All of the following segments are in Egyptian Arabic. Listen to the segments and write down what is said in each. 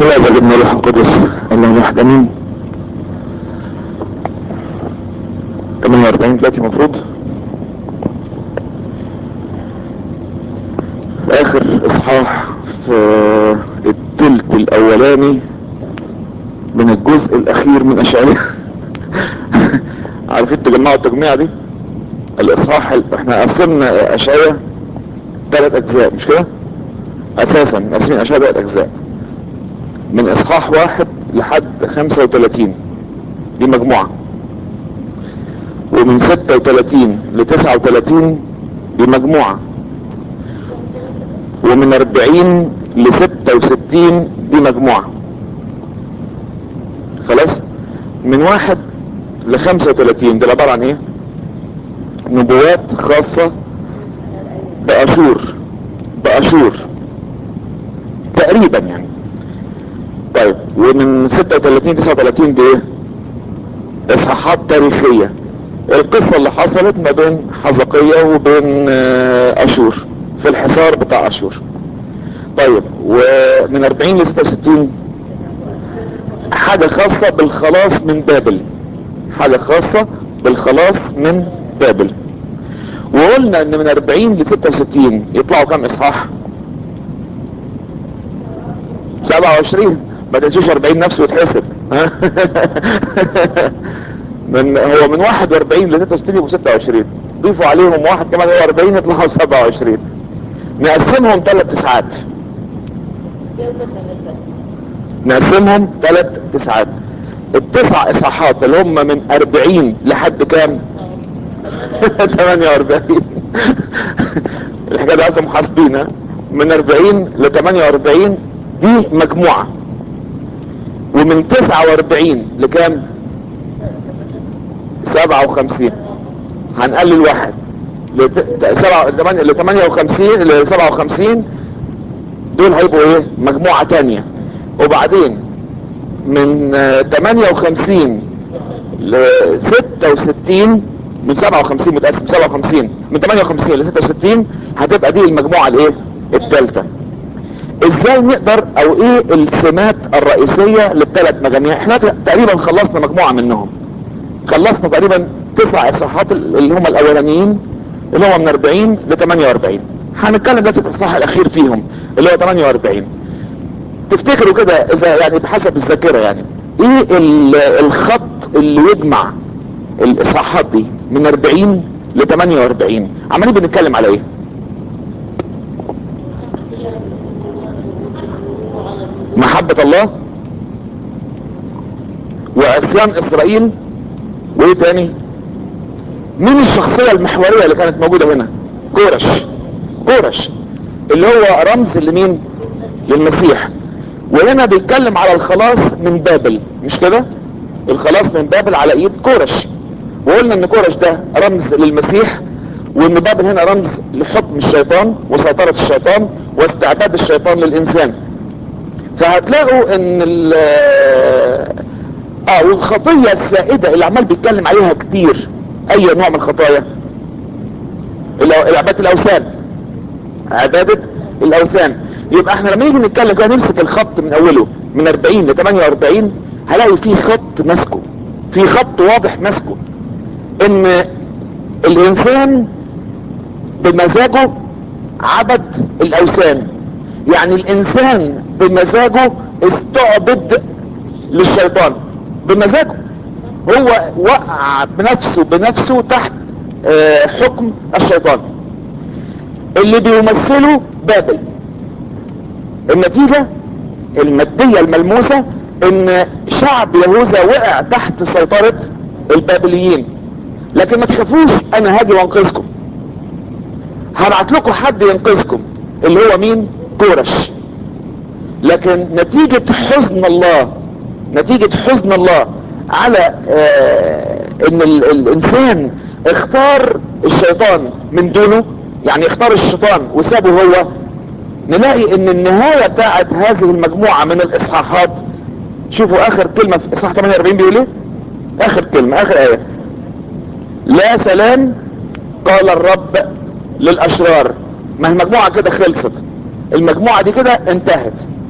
بسم الله والابن والروح القدس الله واحد امين 48 دلوقتي المفروض اخر اصحاح في التلت الاولاني من الجزء الاخير من اشعياء عارفين تجمعوا التجميع دي الاصحاح احنا قسمنا اشعياء ثلاث اجزاء مش كده اساسا قاسمين اشعياء ثلاث اجزاء من اصحاح واحد لحد خمسة وتلاتين دي مجموعة ومن ستة وتلاتين لتسعة وتلاتين دي مجموعة ومن اربعين لستة وستين دي مجموعة خلاص من واحد لخمسة وتلاتين ده عبارة عن ايه نبوات خاصة بأشور بأشور تقريبا يعني طيب ومن 36 39 دي ايه اصحاحات تاريخية القصة اللي حصلت ما بين حزقية وبين اشور في الحصار بتاع اشور طيب ومن 40 ل 66 حاجة خاصة بالخلاص من بابل حاجة خاصة بالخلاص من بابل وقلنا ان من 40 ل 66 يطلعوا كام اصحاح 27 ما تنسوش 40 نفسه يتحسب من هو من 41 ل 66 يبقوا 26 ضيفوا عليهم واحد كمان هو 40 يطلعوا 27 نقسمهم ثلاث تسعات نقسمهم ثلاث تسعات التسع اصحاحات اللي هم من 40 لحد كام 48 الحكايه دي عايزه محاسبين من 40 ل 48 دي مجموعة ومن 49 لكام 57 هنقلل واحد ل 58 ل 57 دول هيبقوا ايه مجموعة تانية وبعدين من 58 ل 66 من 57 متأسف 57 من 58 ل 66 هتبقى دي المجموعة الايه الثالثة ازاي نقدر او ايه السمات الرئيسية للثلاث مجاميع احنا تقريبا خلصنا مجموعة منهم خلصنا تقريبا تسع اصحاحات اللي هم الاولانيين اللي هم من 40 ل 48 هنتكلم دلوقتي في الاصحاح الاخير فيهم اللي هو 48 تفتكروا كده اذا يعني بحسب الذاكرة يعني ايه الخط اللي يجمع الاصحاحات دي من 40 ل 48 عمالين بنتكلم على ايه محبة الله وعصيان اسرائيل وايه تاني مين الشخصية المحورية اللي كانت موجودة هنا كورش كورش اللي هو رمز لمين للمسيح وهنا بيتكلم على الخلاص من بابل مش كده الخلاص من بابل على ايد كورش وقلنا ان كورش ده رمز للمسيح وان بابل هنا رمز لحكم الشيطان وسيطرة الشيطان واستعباد الشيطان للانسان فهتلاقوا ان ال اه والخطية السائدة اللي عمال بيتكلم عليها كتير اي نوع من الخطايا عبادة الاوثان عبادة الاوثان يبقى احنا لما نيجي نتكلم كده نمسك الخط من اوله من 40 ل 48 هلاقي فيه خط ماسكه في خط واضح ماسكه ان الانسان بمزاجه عبد الاوثان يعني الانسان بمزاجه استعبد للشيطان بمزاجه هو وقع بنفسه بنفسه تحت حكم الشيطان اللي بيمثله بابل النتيجة المادية الملموسة ان شعب يهوذا وقع تحت سيطرة البابليين لكن ما تخافوش انا هاجي وانقذكم هبعت لكم حد ينقذكم اللي هو مين كورش لكن نتيجة حزن الله نتيجة حزن الله على آه ان ال الانسان اختار الشيطان من دونه يعني اختار الشيطان وسابه هو نلاقي ان النهاية بتاعت هذه المجموعة من الاصحاحات شوفوا اخر كلمة في اصحاح 48 بيقول ايه اخر كلمة اخر ايه لا سلام قال الرب للاشرار ما المجموعة كده خلصت المجموعة دي كده انتهت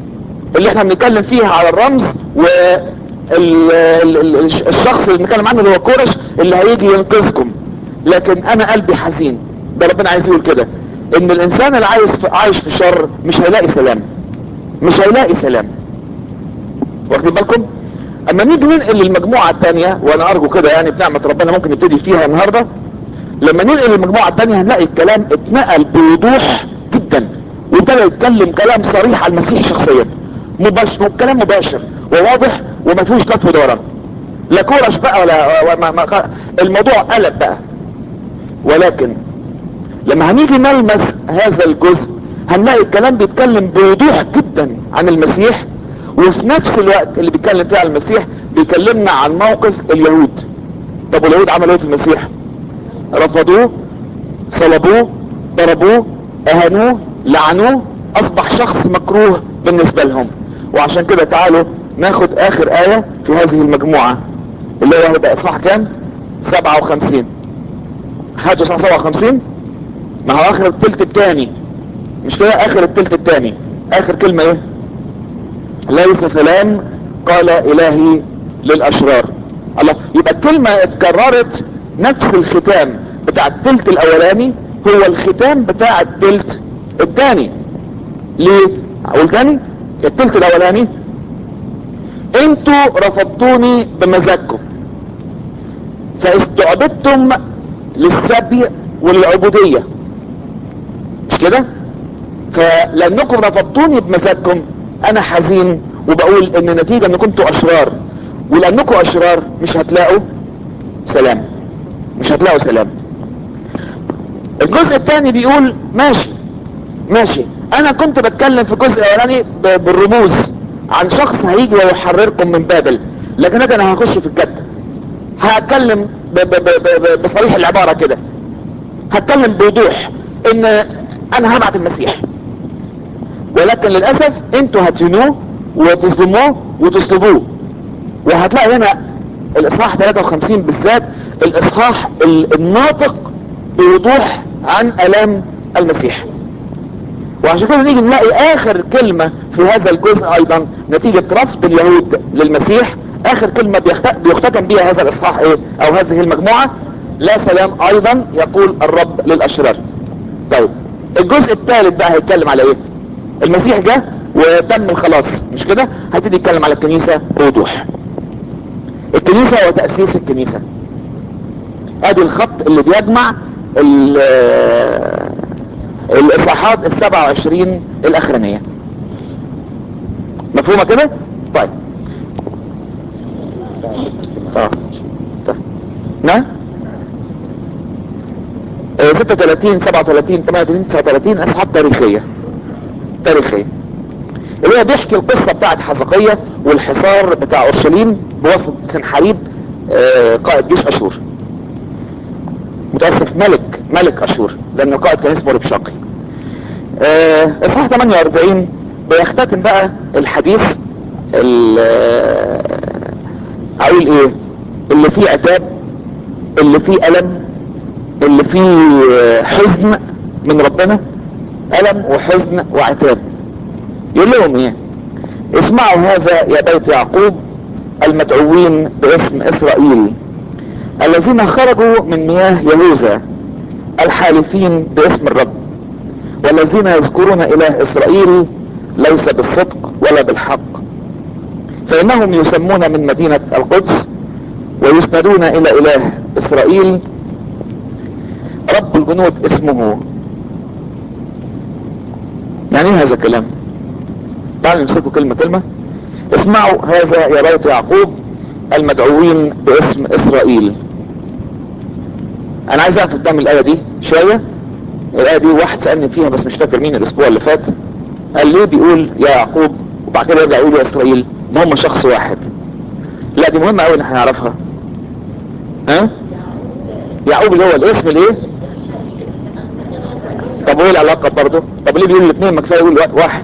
اللي احنا بنتكلم فيها على الرمز و ال- ال- ال- الشخص اللي بنتكلم عنه اللي هو كورش اللي هيجي ينقذكم لكن انا قلبي حزين ده ربنا عايز يقول كده ان الانسان اللي عايش في عايش في شر مش هيلاقي سلام مش هيلاقي سلام واخدين بالكم اما نيجي ننقل للمجموعة التانية وانا ارجو كده يعني بنعمة ربنا ممكن نبتدي فيها النهاردة لما ننقل للمجموعة التانية هنلاقي الكلام اتنقل بوضوح جدا وابتدى يتكلم كلام صريح على المسيح شخصيا مباشر كلام مباشر وواضح وما فيهوش لف ودوران لا كورش بقى ولا ما ما الموضوع قلب بقى ولكن لما هنيجي نلمس هذا الجزء هنلاقي الكلام بيتكلم بوضوح جدا عن المسيح وفي نفس الوقت اللي بيتكلم فيه عن المسيح بيكلمنا عن موقف اليهود طب واليهود عملوا ايه في المسيح رفضوه صلبوه ضربوه اهانوه لعنوه اصبح شخص مكروه بالنسبة لهم وعشان كده تعالوا ناخد اخر اية في هذه المجموعة اللي هو هيبقى اصحاح كام 57 حاجة اصحاح 57 ما هو اخر التلت التاني مش كده اخر التلت التاني اخر كلمة ايه ليس سلام قال الهي للاشرار الله يبقى الكلمة اتكررت نفس الختام بتاع التلت الاولاني هو الختام بتاع التلت التاني ليه اقول تاني التلت الاولاني انتوا رفضتوني بمزاجكم فاستعبدتم للسبي وللعبودية مش كده فلانكم رفضتوني بمزاجكم انا حزين وبقول ان نتيجة ان كنتوا اشرار ولانكم اشرار مش هتلاقوا سلام مش هتلاقوا سلام الجزء الثاني بيقول ماشي ماشي انا كنت بتكلم في الجزء الاولاني ب- بالرموز عن شخص هيجي ويحرركم من بابل لكن انا هخش في الجد هتكلم ب- ب- ب- ب- بصريح العبارة كده هتكلم بوضوح ان انا هبعت المسيح ولكن للأسف انتوا هتهنوه وتظلموه وتصلبوه وهتلاقي هنا الاصحاح 53 بالذات الاصحاح ال- الناطق بوضوح عن الام المسيح وعشان كده نيجي نلاقي اخر كلمة في هذا الجزء ايضا نتيجة رفض اليهود للمسيح اخر كلمة بيخت- بيختتم بها هذا الاصحاح ايه او هذه المجموعة لا سلام ايضا يقول الرب للاشرار طيب الجزء الثالث بقى هيتكلم على ايه المسيح جه وتم الخلاص مش كده هيبتدي يتكلم على الكنيسة بوضوح الكنيسة وتأسيس الكنيسة ادي الخط اللي بيجمع ال- الاصحاحات السبعة وعشرين الاخرانية مفهومة كده طيب اه طيب نعم آه، 36 37 38 39 اصحاب تاريخية تاريخية اللي هي بيحكي القصة بتاعت حزقية والحصار بتاع اورشليم بواسطة سنحريب آه، قائد جيش اشور متأسف ملك ملك اشور لان القائد كان اسمه ربشاقي آه، اصحاح 48 بيختتم بقى الحديث ال- آه، اقول ايه اللي فيه عتاب اللي فيه الم اللي فيه آه، حزن من ربنا الم وحزن وعتاب يقول لهم ايه اسمعوا هذا يا بيت يعقوب المدعوين باسم اسرائيل الذين خرجوا من مياه يهوذا الحالفين باسم الرب والذين يذكرون اله اسرائيل ليس بالصدق ولا بالحق فانهم يسمون من مدينة القدس ويسندون الى اله اسرائيل رب الجنود اسمه يعني ايه هذا الكلام تعالوا نمسكوا كلمة كلمة اسمعوا هذا يا بيت يعقوب المدعوين باسم اسرائيل انا عايز اقف قدام الايه دي شويه الايه دي واحد سالني فيها بس مش فاكر مين الاسبوع اللي فات قال ليه بيقول يا يعقوب وبعد كده يرجع يقول يا اسرائيل ما هم شخص واحد لا دي مهمه قوي ان احنا نعرفها ها يعقوب اللي هو الاسم الايه طب وايه العلاقه برضه طب ليه بيقول الاثنين ما كفايه يقول واحد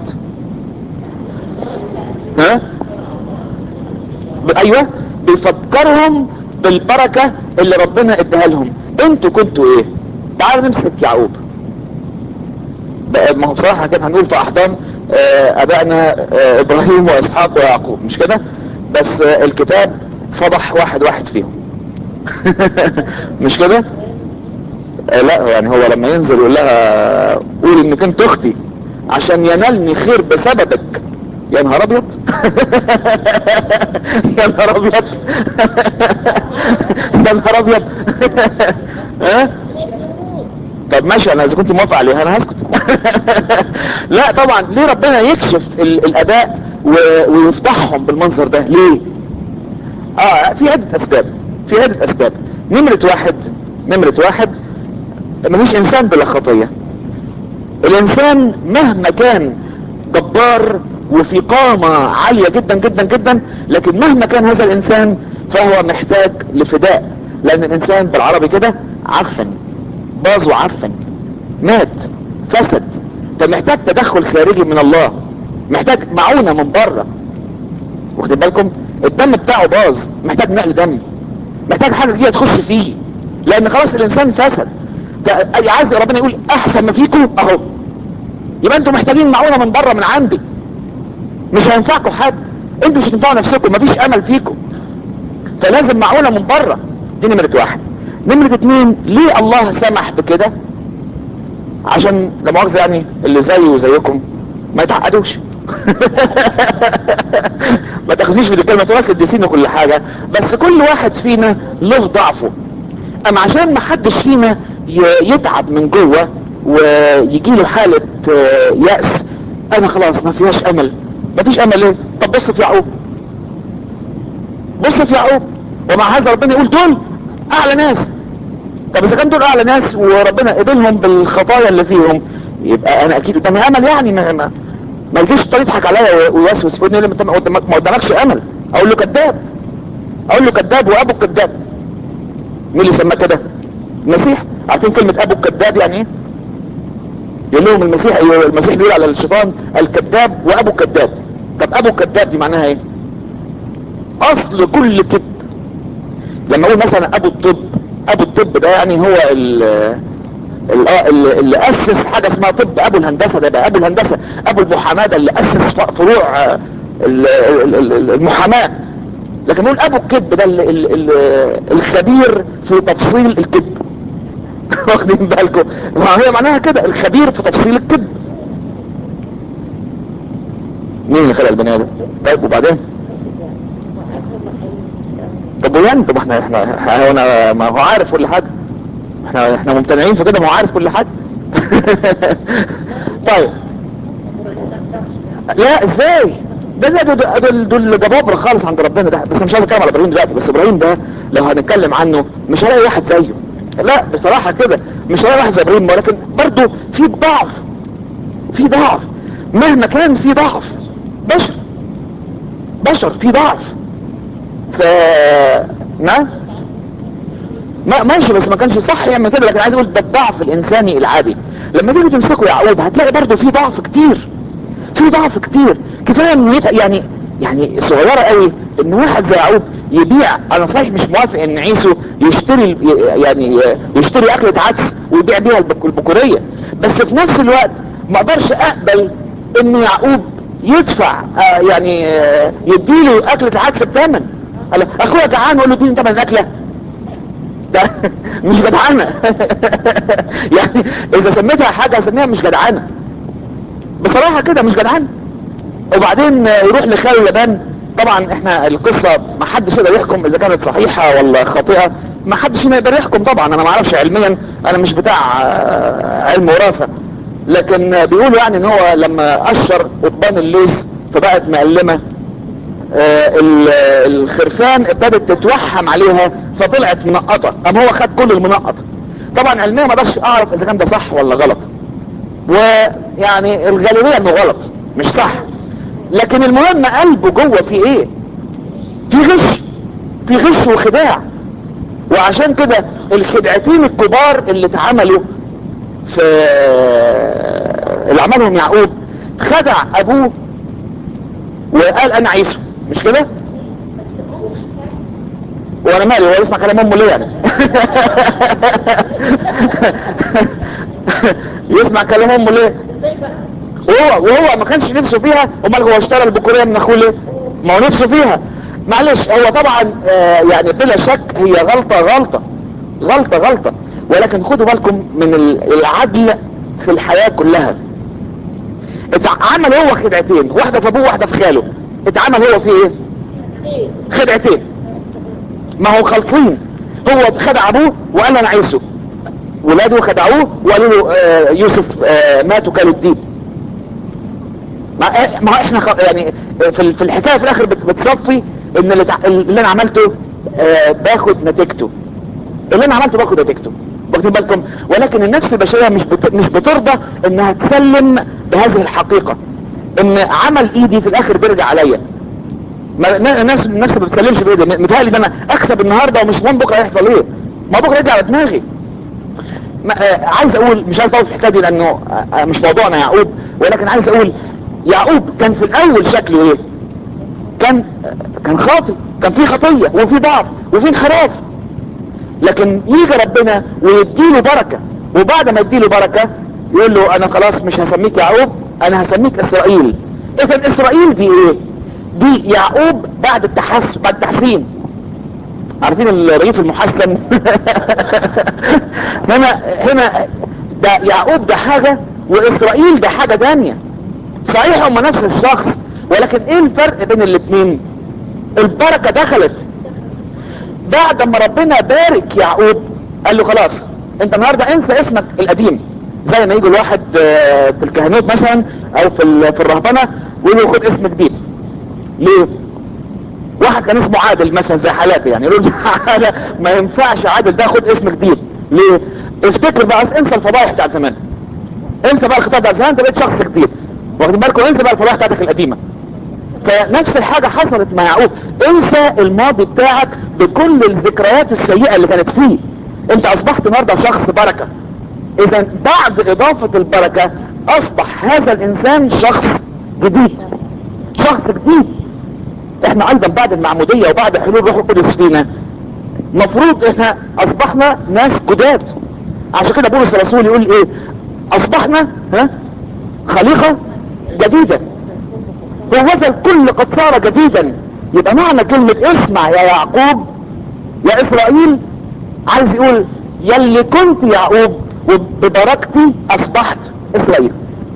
ها ب- ايوه بيفكرهم بالبركة اللي ربنا اداها لهم انتوا كنتوا ايه تعالوا نمسك يعقوب بقى- ما هو بصراحة كده هنقول في احضان آه، ابائنا آه، ابراهيم واسحاق ويعقوب مش كده بس آه، الكتاب فضح واحد واحد فيهم مش كده آه، لا يعني هو لما ينزل يقول لها قولي انك انت اختي عشان ينالني خير بسببك يا نهار ابيض يا نهار ابيض يا نهار ابيض ها طب ماشي انا اذا كنت موافق عليها انا هسكت لا طبعا ليه ربنا يكشف ال- الاداء و- ويفضحهم بالمنظر ده ليه اه في عدة اسباب في عدة اسباب نمرة واحد نمرة واحد مفيش انسان بلا خطية الانسان مهما كان جبار وفي قامة عالية جدا جدا جدا لكن مهما كان هذا الانسان فهو محتاج لفداء لان الانسان بالعربي كده عفن باظ وعفن مات فسد فمحتاج تدخل خارجي من الله محتاج معونة من بره واخدين بالكم الدم بتاعه باظ محتاج نقل دم محتاج حاجة جديدة تخش فيه لان خلاص الانسان فسد ف- عايز ربنا يقول احسن ما فيكم اهو يبقى انتوا محتاجين معونة من بره من عندي مش هينفعكم حد انتوا مش هتنفعوا نفسكم مفيش امل فيكم فلازم معونة من بره دي نمرة واحد نمرة اتنين ليه الله سمح بكده عشان لا مؤاخذة يعني اللي زيي وزيكم ما يتعقدوش ما تاخذوش بالكلمة تراس الدسين وكل حاجة بس كل واحد فينا له ضعفه اما عشان ما حدش فينا ي- يتعب من جوه ويجي له حالة آه، يأس انا خلاص ما فيهاش امل ما فيش امل ليه طب بص في يعقوب بص في يعقوب ومع هذا ربنا يقول دول اعلى ناس طب اذا كان دول اعلى ناس وربنا قبلهم بالخطايا اللي فيهم يبقى انا اكيد قدامي امل يعني ما ما, ما يجيش الطريق يضحك عليا ويوسوس في ودني يقول لي ما قدامك- ما قدامكش امل اقول له كذاب اقول له كذاب وابو كذاب مين اللي سماه كده المسيح عارفين كلمة ابو الكذاب يعني ايه يقول لهم المسيح أيوه المسيح بيقول على الشيطان الكذاب وابو الكذاب طب ابو الكذاب دي معناها ايه اصل كل كذب لما اقول مثلا ابو الطب ابو الطب ده يعني هو ال ال- آه اللي اللي اسس حاجه اسمها طب ابو الهندسه ده بقى ابو الهندسه ابو المحاماه ده اللي اسس ف- فروع آه، ال- ال- ال- المحاماه لكن نقول ابو الكذب ده ال- ال- ال- الخبير في تفصيل الكذب واخدين بالكم ما هي معناها كده الخبير في تفصيل الكذب مين اللي خلق البني ادم طيب وبعدين طب وين طب احنا احنا احنا- انا ما هو عارف كل حاجه احنا احنا ممتنعين في كده ما هو عارف كل حاجه طيب لا ازاي ده زي دول دول, دول جبابره خالص عند ربنا ده بس أنا مش عايز اتكلم على ابراهيم دلوقتي بس ابراهيم ده لو هنتكلم عنه مش هلاقي واحد زيه لا بصراحه كده مش هلاقي واحد زي ابراهيم ولكن برضه في ضعف في ضعف مهما كان في ضعف بشر بشر في ضعف ف نعم ما ماشي بس ما كانش صح يعمل كده لكن عايز اقول ده الضعف الانساني العادي لما تيجي تمسكه يعقوب هتلاقي برضه في ضعف كتير في ضعف كتير كفايه انه يت... يعني يعني صغيره قوي ان واحد زي يعقوب يبيع انا صحيح مش موافق ان عيسو يشتري ال- ي- يعني يشتري اكلة عدس ويبيع بيها البك- البكوريه بس في نفس الوقت ما اقدرش اقبل ان يعقوب يدفع آه، يعني آه، يديله اكلة العدس بثمن قال له، اخويا جعان وقال له اديني ثمن الاكله ده مش جدعانه يعني اذا سميتها حاجه اسميها مش جدعانه بصراحه كده مش جدعانه وبعدين يروح لخال لبان طبعا احنا القصة ما حدش يقدر يحكم اذا كانت صحيحة ولا خاطئة ما حدش هنا يقدر يحكم طبعا انا ما اعرفش علميا انا مش بتاع آه، علم وراثة لكن آه، بيقولوا يعني ان هو لما قشر قضبان الليس فبقت مقلمة آه، ال- الخرفان ابتدت تتوحم عليها فطلعت منقطة قام هو خد كل المنقط طبعا علميا ما اقدرش اعرف اذا كان ده صح ولا غلط ويعني الغالبية انه غلط مش صح لكن المهم قلبه جوه في ايه في غش في غش وخداع وعشان كده الخدعتين الكبار اللي اتعملوا في اللي عملهم يعقوب خدع ابوه وقال انا عيسو مش كده وانا مالي هو يسمع كلام امه ليه يعني يسمع كلام امه ليه وهو وهو ما كانش نفسه فيها امال هو اشترى البكوريه من اخوه ليه ما هو نفسه فيها معلش هو طبعا آه يعني بلا شك هي غلطه غلطه غلطه غلطه ولكن خدوا بالكم من العدل في الحياه كلها اتعمل هو خدعتين واحده في ابوه واحده في خاله اتعمل هو في ايه خدعتين ما هو خالصين هو خدع ابوه وقال انا عيسو ولاده خدعوه وقالوا له آه يوسف آه مات وكالوا الدين ما ما احنا خ... يعني في في الحكايه في الاخر بت... بتصفي ان اللي, تع... اللي انا عملته آه باخد نتيجته اللي انا عملته باخد نتيجته واخدين بالكم ولكن النفس البشريه مش بت... مش بترضى انها تسلم بهذه الحقيقه ان عمل ايدي في الاخر بيرجع عليا ما الناس النفس ما بتسلمش بايدي متهيألي ان انا اكسب النهارده ومش مهم بكره هيحصل ايه ما بكره يرجع على دماغي ما آه عايز اقول مش عايز اطول في الحكايه دي لانه آه مش موضوعنا يعقوب ولكن عايز اقول يعقوب كان في الاول شكله ايه كان كان خاطئ كان في خطيه وفي ضعف وفي انحراف لكن يجي ربنا ويديله بركه وبعد ما يديله بركه يقول له انا خلاص مش هسميك يعقوب انا هسميك اسرائيل اذا اسرائيل دي ايه دي يعقوب بعد التحس بعد التحسين عارفين الرغيف المحسن هنا هنا ده يعقوب ده حاجة واسرائيل ده حاجة تانية صحيح هم نفس الشخص ولكن ايه الفرق بين الاثنين البركة دخلت بعد ما ربنا بارك يعقوب قال له خلاص انت النهاردة انسى اسمك القديم زي ما يجي الواحد في الكهنوت مثلا او في في الرهبنة ويقول له خد اسم جديد ليه واحد كان اسمه عادل مثلا زي حالاتي يعني يقول ما ينفعش عادل ده خد اسم جديد ليه افتكر بقى انسى الفضايح بتاعت زمان انسى بقى الخطاب بتاع زمان انت بقيت شخص جديد واخدين بالكم انسى بقى الفضايح بتاعتك القديمه فنفس الحاجة حصلت مع يعقوب انسى الماضي بتاعك بكل الذكريات السيئة اللي كانت فيه انت اصبحت النهارده شخص بركة اذا بعد اضافة البركة اصبح هذا الانسان شخص جديد شخص جديد احنا ايضا بعد المعمودية وبعد حلول روح القدس فينا مفروض احنا اصبحنا ناس جداد عشان كده بولس الرسول يقول ايه اصبحنا ها خليقة جديدة وهذا الكل قد صار جديدا يبقى معنى كلمة اسمع يا يعقوب يا اسرائيل عايز يقول يلي كنت يعقوب وببركتي اصبحت اسرائيل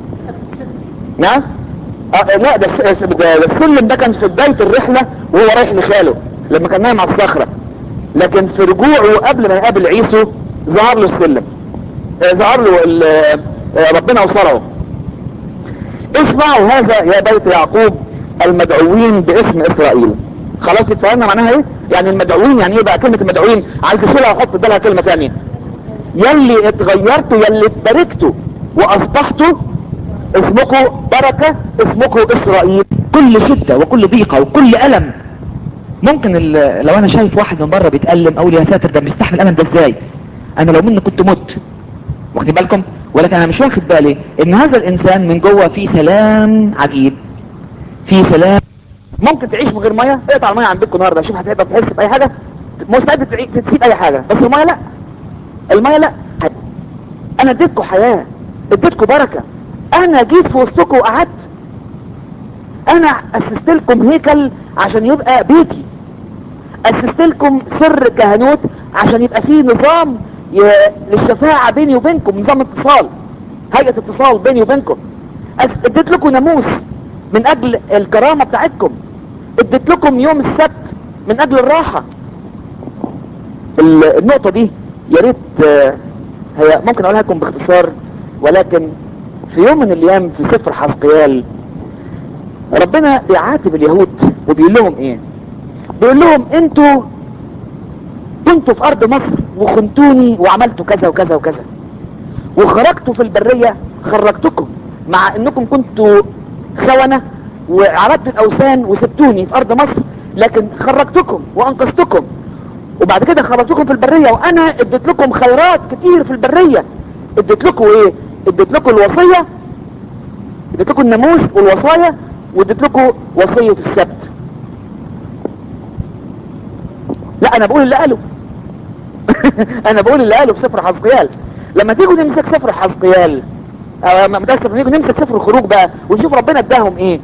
نعم آه لا ده, الس... ده السلم ده كان في بداية الرحلة وهو رايح لخاله لما كان نايم على الصخرة لكن في رجوعه قبل ما يقابل عيسو ظهر له السلم آه ظهر له آه ربنا وصره اسمعوا هذا يا بيت يعقوب المدعوين باسم اسرائيل خلاص اتفهمنا معناها ايه يعني المدعوين يعني ايه بقى كلمة المدعوين عايز اشيلها واحط بدالها كلمة تانية يلي اتغيرتوا يلي اتباركتوا واصبحتوا اسمكم بركة اسمكم اسرائيل كل شدة وكل ضيقة وكل ألم ممكن لو انا شايف واحد من بره بيتألم اقول يا ساتر ده مستحمل الألم ده ازاي انا لو مني كنت مت واخدين بالكم ولكن انا مش واخد بالي ان هذا الانسان من جوه فيه سلام عجيب فيه سلام ممكن تعيش من غير ميه اقطع الميه عن بيتكم النهارده شوف هتقدر تحس باي حاجه مستعد تسيب اي حاجه بس الميه لا الميه لا انا اديتكم حياه اديتكم بركه انا جيت في وسطكم وقعدت انا اسست لكم هيكل عشان يبقى بيتي اسست لكم سر كهنوت عشان يبقى فيه نظام ي... للشفاعة بيني وبينكم نظام اتصال هيئة اتصال بيني وبينكم أس... اديت لكم ناموس من اجل الكرامة بتاعتكم اديت لكم يوم السبت من اجل الراحة النقطة دي يا ريت هي ممكن اقولها لكم باختصار ولكن في يوم من الايام في سفر حسقيال ربنا بيعاتب اليهود وبيقول لهم ايه بيقول لهم انتوا كنتوا في ارض مصر وخنتوني وعملتوا كذا وكذا وكذا وخرجتوا في البرية خرجتكم مع انكم كنتوا خونة وعبدتوا الاوثان وسبتوني في ارض مصر لكن خرجتكم وانقذتكم وبعد كده خرجتكم في البرية وانا اديت لكم خيرات كتير في البرية اديت لكم ايه اديت لكم الوصية اديت لكم الناموس والوصايا واديت لكم وصية السبت لا انا بقول اللي قاله انا بقول اللي قاله في سفر حزقيال لما تيجوا نمسك سفر حزقيال آه، متاسف نيجي نمسك سفر الخروج بقى ونشوف ربنا اداهم ايه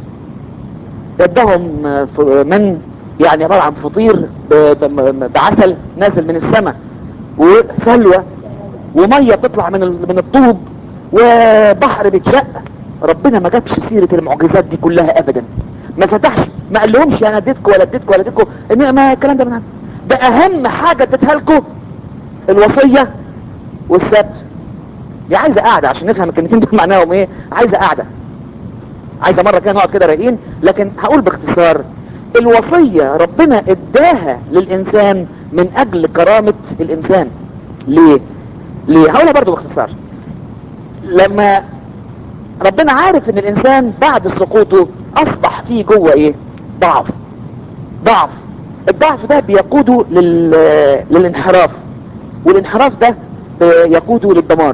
اداهم آه، ف- من يعني عباره عن فطير ب- ب- بعسل نازل من السماء وسلوى وميه بتطلع من ال- من الطوب وبحر بيتشق ربنا ما جابش سيره المعجزات دي كلها ابدا ما فتحش ما قال لهمش انا اديتكم ولا اديتكم ولا اديتكم إن- ما الكلام ده من عندي. ده اهم حاجه اديتها لكم الوصيه والسبت دي عايزه قاعده عشان نفهم الكلمتين دول معناهم ايه عايزه قاعده عايزه مره كده نقعد كده رايقين لكن هقول باختصار الوصيه ربنا اداها للانسان من اجل كرامه الانسان ليه ليه هقولها برضو باختصار لما ربنا عارف ان الانسان بعد سقوطه اصبح فيه جوه ايه ضعف ضعف الضعف ده بيقوده لل... للانحراف والانحراف ده يقوده للدمار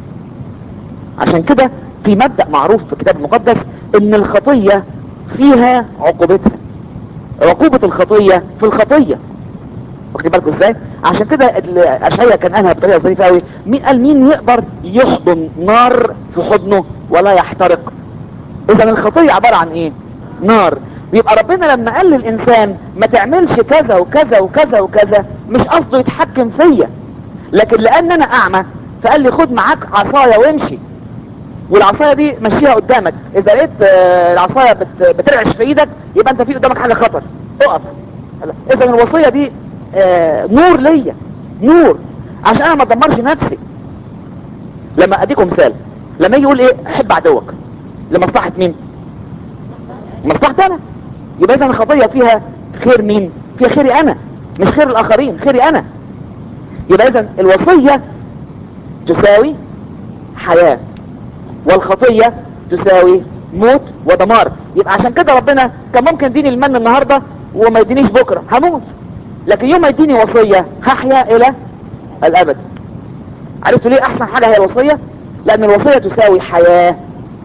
عشان كده في مبدأ معروف في الكتاب المقدس ان الخطية فيها عقوبتها عقوبة الخطية في الخطية واخدين بالكم ازاي عشان كده اشعياء كان قالها بطريقه ظريفه قوي مين قال مين يقدر يحضن نار في حضنه ولا يحترق اذا الخطيه عباره عن ايه نار يبقى ربنا لما قال للانسان ما تعملش كذا وكذا وكذا وكذا مش قصده يتحكم فيا لكن لان انا اعمى فقال لي خد معاك عصايه وامشي والعصايه دي مشيها قدامك اذا لقيت آه، العصايه بت- بترعش في ايدك يبقى انت في قدامك حاجه خطر اقف اذا الوصيه دي آه، نور ليا نور عشان انا ما ادمرش نفسي لما اديكم مثال لما يجي يقول ايه حب عدوك لمصلحه مين مصلحتي انا يبقى اذا الخطيه فيها خير مين فيها خيري انا مش خير الاخرين خيري انا يبقى اذا الوصيه تساوي حياه والخطيه تساوي موت ودمار يبقى عشان كده ربنا كان ممكن يديني المن النهارده وما يدينيش بكره هموت لكن يوم ما يديني وصيه هحيا الى الابد عرفتوا ليه احسن حاجه هي الوصيه لان الوصيه تساوي حياه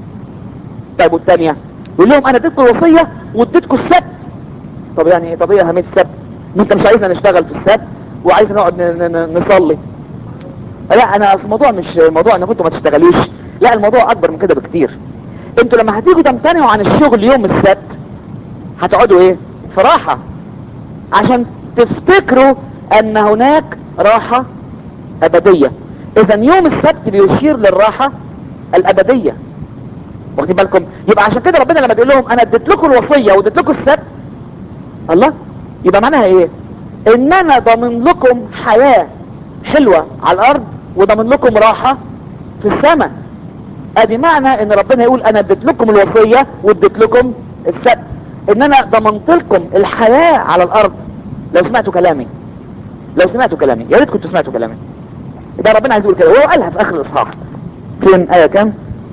طيب والثانيه يقول لهم انا اديتكم الوصيه واديتكم السبت طب يعني طب ايه اهميه السبت ما انت مش عايزنا نشتغل في السبت وعايزنا نقعد ن- ن- ن- نصلي لا انا اصل الموضوع مش موضوع انكم انتوا ما تشتغلوش لا الموضوع اكبر من كده بكتير انتوا لما هتيجوا تمتنعوا عن الشغل يوم السبت هتقعدوا ايه في راحه عشان تفتكروا ان هناك راحه ابديه اذا يوم السبت بيشير للراحه الابديه واخدين بالكم يبقى عشان كده ربنا لما بيقول لهم انا اديت لكم الوصيه واديت لكم السبت الله يبقى معناها ايه ان انا ضامن لكم حياه حلوه على الارض وضامن لكم راحه في السماء ادي معنى ان ربنا يقول انا اديت لكم الوصيه واديت لكم السبت ان انا ضمنت لكم الحياه على الارض لو سمعتوا كلامي لو سمعتوا كلامي يا ريت كنتوا سمعتوا كلامي ده ربنا عايز يقول كده وهو قالها في اخر الاصحاح فين ايه كام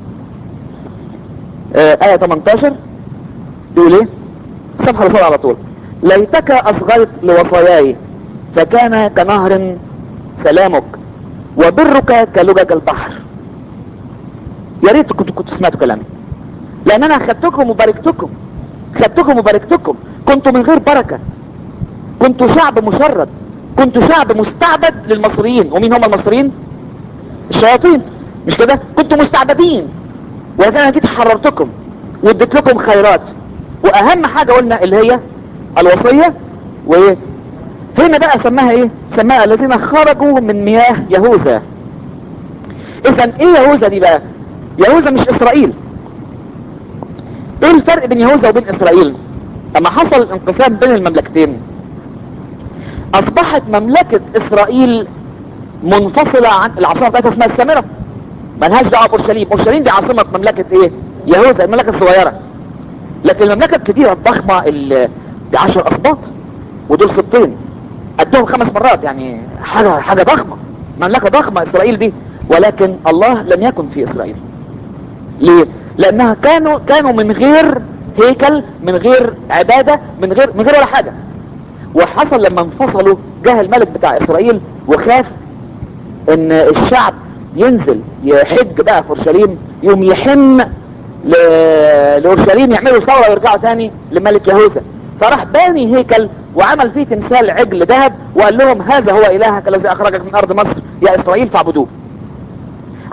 آه ايه 18 بيقول ايه الصفحه اللي على طول ليتك اصغيت لوصاياي فكان كنهر سلامك وبرك كلجج البحر يا ريت كنتوا كنتوا سمعتوا كلامي لان انا خدتكم وباركتكم خدتكم وباركتكم كنتوا من غير بركه كنتوا شعب مشرد كنتوا شعب مستعبد للمصريين ومين هم المصريين الشياطين مش كده كنتوا مستعبدين ولكن انا جيت حررتكم واديت لكم خيرات واهم حاجه قلنا اللي هي الوصيه وايه هنا بقى سماها ايه سماها الذين خرجوا من مياه يهوذا اذا ايه يهوذا دي بقى يهوذا مش اسرائيل ايه الفرق بين يهوذا وبين اسرائيل لما حصل الانقسام بين المملكتين اصبحت مملكة اسرائيل منفصلة عن العاصمة بتاعتها اسمها السامرة ملهاش دعوة بأورشليم أورشليم دي عاصمة مملكة ايه يهوذا المملكة الصغيرة لكن المملكة الكبيرة الضخمة اللي دي 10 اسباط ودول سبطين قدهم خمس مرات يعني حاجة حاجة ضخمة مملكة ضخمة اسرائيل دي ولكن الله لم يكن في اسرائيل ليه لانها كانوا كانوا من غير هيكل من غير عبادة من غير من غير ولا حاجة وحصل لما انفصلوا جه الملك بتاع اسرائيل وخاف ان الشعب ينزل يحج بقى في اورشليم يوم يحن ل... لاورشليم يعملوا ثوره ويرجعوا تاني لملك يهوذا فراح باني هيكل وعمل فيه تمثال عجل ذهب وقال لهم هذا هو الهك الذي اخرجك من ارض مصر يا اسرائيل فاعبدوه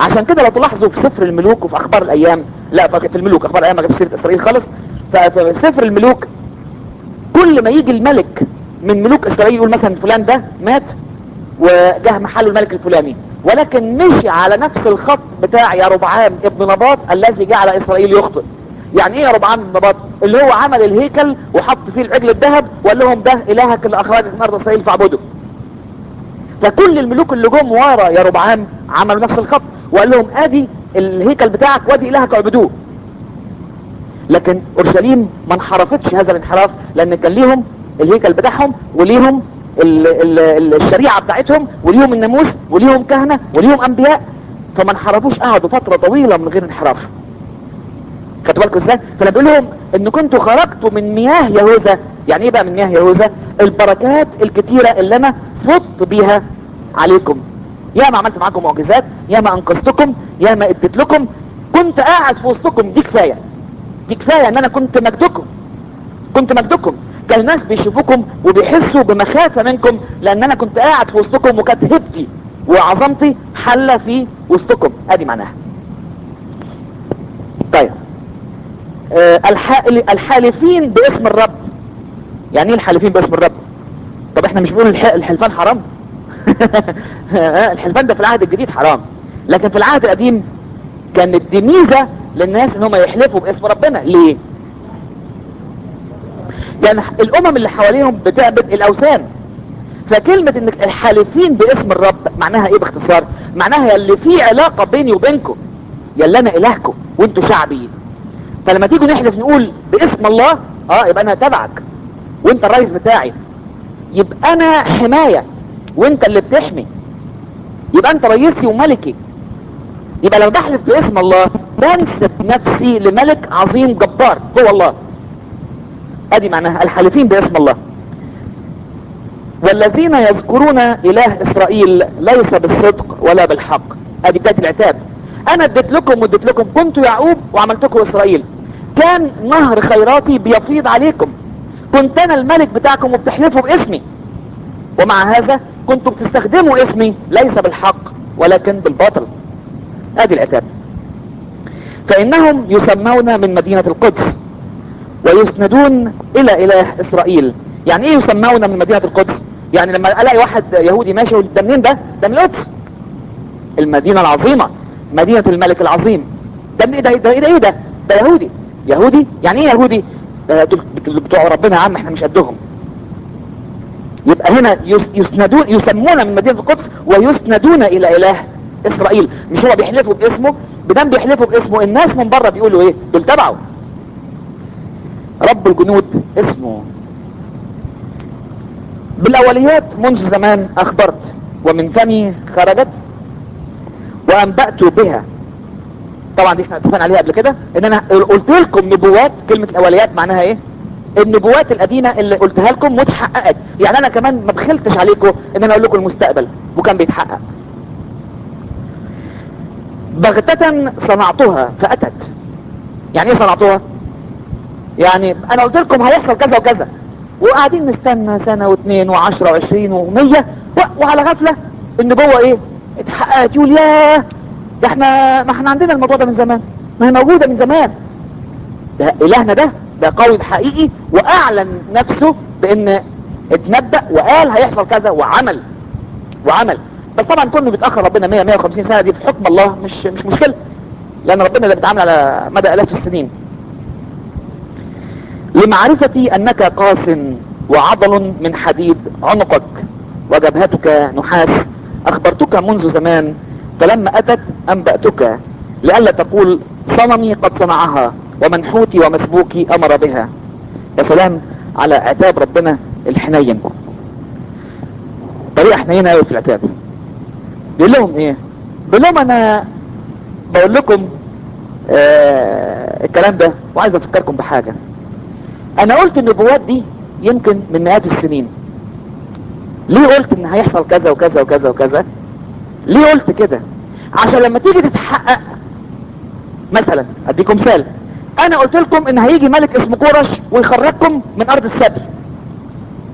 عشان كده لو تلاحظوا في سفر الملوك وفي اخبار الايام لا في الملوك اخبار الايام ما جابش سيره اسرائيل خالص ففي سفر الملوك كل ما يجي الملك من ملوك اسرائيل يقول مثلا فلان ده مات وجه محله الملك الفلاني ولكن مشي على نفس الخط بتاع يا ربعام ابن نباط الذي جعل اسرائيل يخطئ يعني ايه يا ربعام ابن نباط اللي هو عمل الهيكل وحط فيه العجل الذهب وقال لهم ده الهك اللي اخرجك من ارض اسرائيل فاعبده فكل الملوك اللي جم ورا يا ربعام عملوا نفس الخط وقال لهم ادي الهيكل بتاعك وادي الهك اعبدوه لكن اورشليم ما انحرفتش هذا الانحراف لان كان ليهم الهيكل بتاعهم وليهم ال ال الشريعة بتاعتهم وليهم الناموس وليهم كهنة وليهم انبياء فما انحرفوش قعدوا فترة طويلة من غير انحراف خدوا بالكم ازاي فانا بقول لهم ان كنتوا خرجتوا من مياه يهوذا يعني ايه بقى من مياه يهوذا البركات الكتيرة اللي انا فضت بيها عليكم يا ما عملت معاكم معجزات يا ما انقذتكم يا ما اديت لكم كنت قاعد في وسطكم دي كفاية دي كفاية ان انا كنت مجدكم كنت مجدكم كان الناس بيشوفوكم وبيحسوا بمخافة منكم لان انا كنت قاعد في وسطكم وكانت هبتي وعظمتي حلة في وسطكم ادي معناها طيب آه الحال الحالفين باسم الرب يعني ايه الحالفين باسم الرب طب احنا مش بنقول الح... الحلفان حرام الحلفان ده في العهد الجديد حرام لكن في العهد القديم كانت دي ميزة للناس ان هم يحلفوا باسم ربنا ليه يعني الامم اللي حواليهم بتعبد الاوثان فكلمة انك الحالفين باسم الرب معناها ايه باختصار معناها اللي في علاقة بيني وبينكم يلا انا الهكم وانتوا شعبي فلما تيجوا نحلف نقول باسم الله اه يبقى انا تبعك وانت الرئيس بتاعي يبقى انا حماية وانت اللي بتحمي يبقى انت رئيسي وملكي يبقى لما بحلف باسم الله بنسب نفسي لملك عظيم جبار هو الله ادي معناها الحالفين باسم الله والذين يذكرون اله اسرائيل ليس بالصدق ولا بالحق ادي بدايه العتاب انا اديت لكم واديت لكم كنتوا يعقوب وعملتكم اسرائيل كان نهر خيراتي بيفيض عليكم كنت انا الملك بتاعكم وبتحلفوا باسمي ومع هذا كنتوا بتستخدموا اسمي ليس بالحق ولكن بالباطل ادي العتاب فانهم يسمون من مدينة القدس ويسندون الى اله اسرائيل يعني ايه يسمون من مدينة القدس يعني لما الاقي واحد يهودي ماشي ده منين ده ده من القدس المدينة العظيمة مدينة الملك العظيم ده من ايه ده ده ايه ده, إيه ده, ده يهودي يهودي يعني ايه يهودي ده دول بتوع ربنا يا عم احنا مش قدهم يبقى هنا يسندون يسمون من مدينة القدس ويسندون الى اله اسرائيل مش هو بيحلفوا باسمه بدم بيحلفوا باسمه الناس من بره بيقولوا ايه دول تبعه رب الجنود اسمه بالاوليات منذ زمان اخبرت ومن فمي خرجت وانبأت بها طبعا دي احنا اتفقنا عليها قبل كده ان انا قلت لكم نبوات كلمة الاوليات معناها ايه النبوات القديمة اللي قلتها لكم واتحققت يعني انا كمان ما بخلتش عليكم ان انا اقول لكم المستقبل وكان بيتحقق بغتة صنعتها فأتت يعني ايه صنعتها يعني انا قلت لكم هيحصل كذا وكذا وقاعدين نستنى سنة واثنين وعشرة وعشرين ومية وعلى غفلة النبوة ايه اتحققت يقول ياه ده احنا ما احنا عندنا الموضوع ده من زمان ما هي موجودة من زمان ده الهنا ده ده قوي حقيقي واعلن نفسه بان اتنبأ وقال هيحصل كذا وعمل وعمل بس طبعا كله بيتاخر ربنا 100 150 سنه دي في حكم الله مش مش مشكله لان ربنا اللي بيتعامل على مدى الاف السنين لمعرفتي انك قاس وعضل من حديد عنقك وجبهتك نحاس اخبرتك منذ زمان فلما اتت انبأتك لئلا تقول صنمي قد صنعها ومنحوتي ومسبوكي امر بها يا سلام على عتاب ربنا الحنين طريقة حنينة قوي في العتاب بيقول لهم ايه بيقول لهم انا بقول لكم آه الكلام ده وعايز افكركم بحاجة انا قلت النبوات دي يمكن من مئات السنين ليه قلت ان هيحصل كذا وكذا وكذا وكذا ليه قلت كده عشان لما تيجي تتحقق مثلا اديكم مثال انا قلت لكم ان هيجي ملك اسمه كورش ويخرجكم من ارض السبي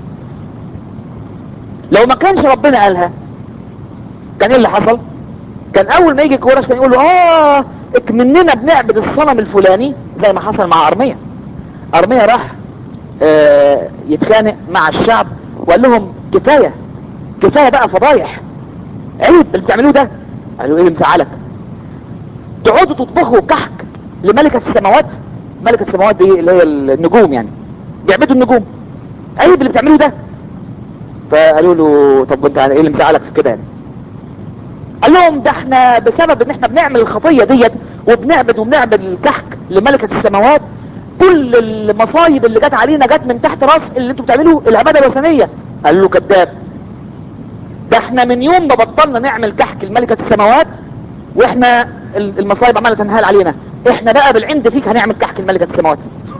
لو ما كانش ربنا قالها كان ايه اللي حصل كان اول ما يجي كورش كان يقول له اه اكمننا بنعبد الصنم الفلاني زي ما حصل مع ارميا ارميا راح آه يتخانق مع الشعب وقال لهم كفاية كفاية بقى فضايح عيب اللي بتعملوه ده قالوا ايه اللي مزعلك تقعدوا تطبخوا كحك لملكة السماوات ملكة السماوات دي اللي هي النجوم يعني بيعبدوا النجوم عيب اللي بتعملوه ده فقالوا له طب انت ايه اللي مزعلك في كده يعني قال لهم ده احنا بسبب ان احنا بنعمل الخطية ديت وبنعبد وبنعبد الكحك لملكة السماوات كل المصايب اللي جت علينا جت من تحت راس اللي انتوا بتعملوه العبادة الوثنية قال له كذاب ده احنا من يوم ما بطلنا نعمل كحك لملكة السماوات واحنا المصايب عمالة تنهال علينا احنا بقى بالعند فيك هنعمل كحك لملكة السماوات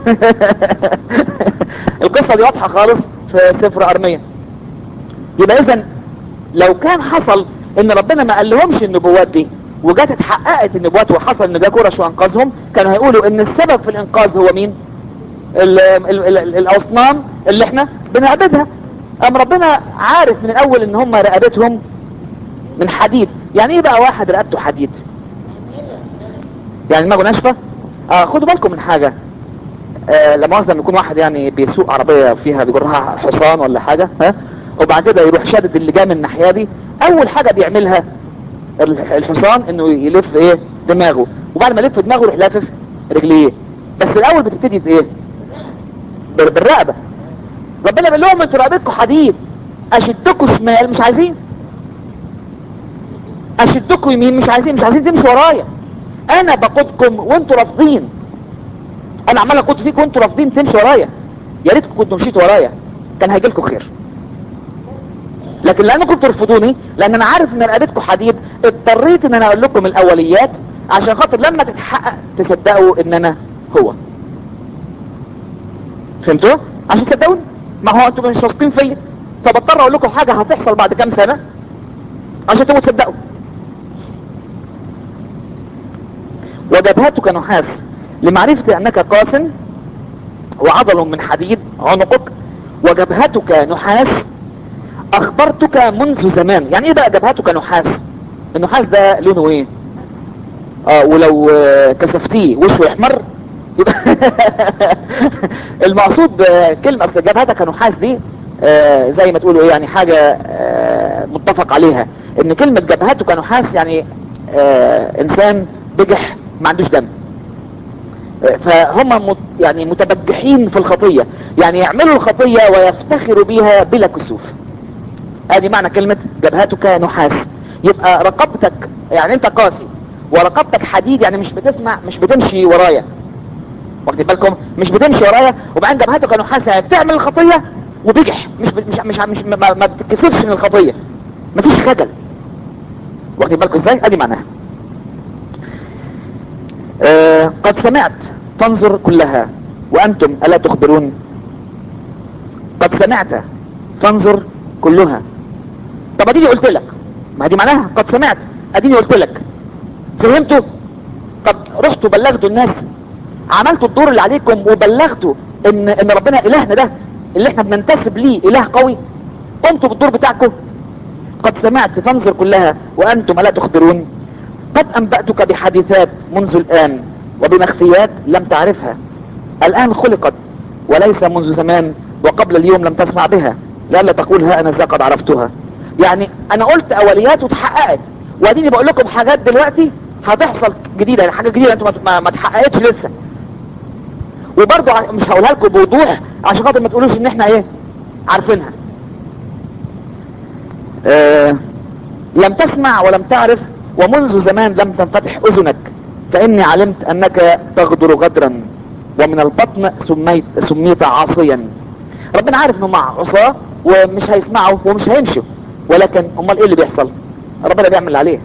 القصة دي واضحة خالص في سفر ارمية يبقى اذا لو كان حصل ان ربنا ما قال لهمش النبوات دي وجات اتحققت النبوات وحصل ان جا كورش وانقذهم كانوا هيقولوا ان السبب في الانقاذ هو مين ال ال ال الاصنام اللي احنا بنعبدها ام ربنا عارف من الاول ان هم رقبتهم من حديد يعني ايه بقى واحد رقبته حديد يعني دماغه ناشفه اه خدوا بالكم من حاجه آه لما مؤاخذه لما يكون واحد يعني بيسوق عربيه فيها بيجرها حصان ولا حاجه ها وبعد كده يروح شادد اللي جاي من الناحيه دي اول حاجه بيعملها الحصان انه يلف ايه دماغه وبعد ما يلف دماغه يروح لافف رجليه بس الاول بتبتدي بايه بالرقبه ربنا بيقول لهم انتوا رقبتكم حديد اشدكم شمال مش عايزين اشدكم يمين مش عايزين مش عايزين تمشوا ورايا انا بقودكم وانتوا رافضين انا عمال اقود فيكم وانتوا رافضين تمشوا ورايا يا ريتكم كنتوا مشيتوا ورايا كان هيجي لكم خير لكن لانكم بترفضوني لان انا عارف ان رقبتكم حديد اضطريت ان انا اقول لكم الاوليات عشان خاطر لما تتحقق تصدقوا ان انا هو فهمتوا عشان تصدقوني ما هو انتوا مش واثقين فيا فبضطر اقول لكم حاجه هتحصل بعد كام سنه عشان تبقوا تصدقوا وجبهتك نحاس لمعرفة انك قاس وعضل من حديد عنقك وجبهتك نحاس اخبرتك منذ زمان يعني ايه بقى جبهتك نحاس النحاس ده لونه ايه اه ولو آه كسفتيه وشه يحمر يبقى المقصود بكلمة اصل جبهتك نحاس دي آه زي ما تقولوا ايه يعني حاجة آه متفق عليها ان كلمة جبهتك نحاس يعني آه انسان بجح ما عندوش دم فهم مت يعني متبجحين في الخطية يعني يعملوا الخطية ويفتخروا بيها بلا كسوف ادي معنى كلمة جبهتك نحاس يبقى رقبتك يعني انت قاسي ورقبتك حديد يعني مش بتسمع مش بتمشي ورايا واخدين بالكم مش بتمشي ورايا وبعدين جبهتك نحاس يعني بتعمل الخطية وبجح مش مش مش, مش ما, ما بتتكسفش من الخطية مفيش خجل واخدين بالكم ازاي ادي معناها آه قد سمعت فانظر كلها وانتم الا تخبرون قد سمعت فانظر كلها طب اديني قلت لك ما دي معناها قد سمعت اديني قلت لك فهمتوا طب رحتوا بلغتوا الناس عملتوا الدور اللي عليكم وبلغتوا ان ان ربنا الهنا ده اللي احنا بننتسب ليه اله قوي قمتوا بالدور بتاعكم قد سمعت فانظر كلها وانتم لا تخبرون قد انبأتك بحديثات منذ الان وبمخفيات لم تعرفها الان خلقت وليس منذ زمان وقبل اليوم لم تسمع بها لألا تقول ها انا ذا قد عرفتها يعني انا قلت اوليات وتحققت واديني بقول لكم حاجات دلوقتي هتحصل جديدة يعني حاجة جديدة انتوا ما, ما تحققتش لسه وبرضه مش هقولها لكم بوضوح عشان خاطر ما تقولوش ان احنا ايه عارفينها آه لم تسمع ولم تعرف ومنذ زمان لم تنفتح اذنك فاني علمت انك تغدر غدرا ومن البطن سميت سميت عاصيا ربنا عارف انه مع عصاه ومش هيسمعوا ومش هيمشوا ولكن امال ايه اللي بيحصل ربنا بيعمل اللي عليه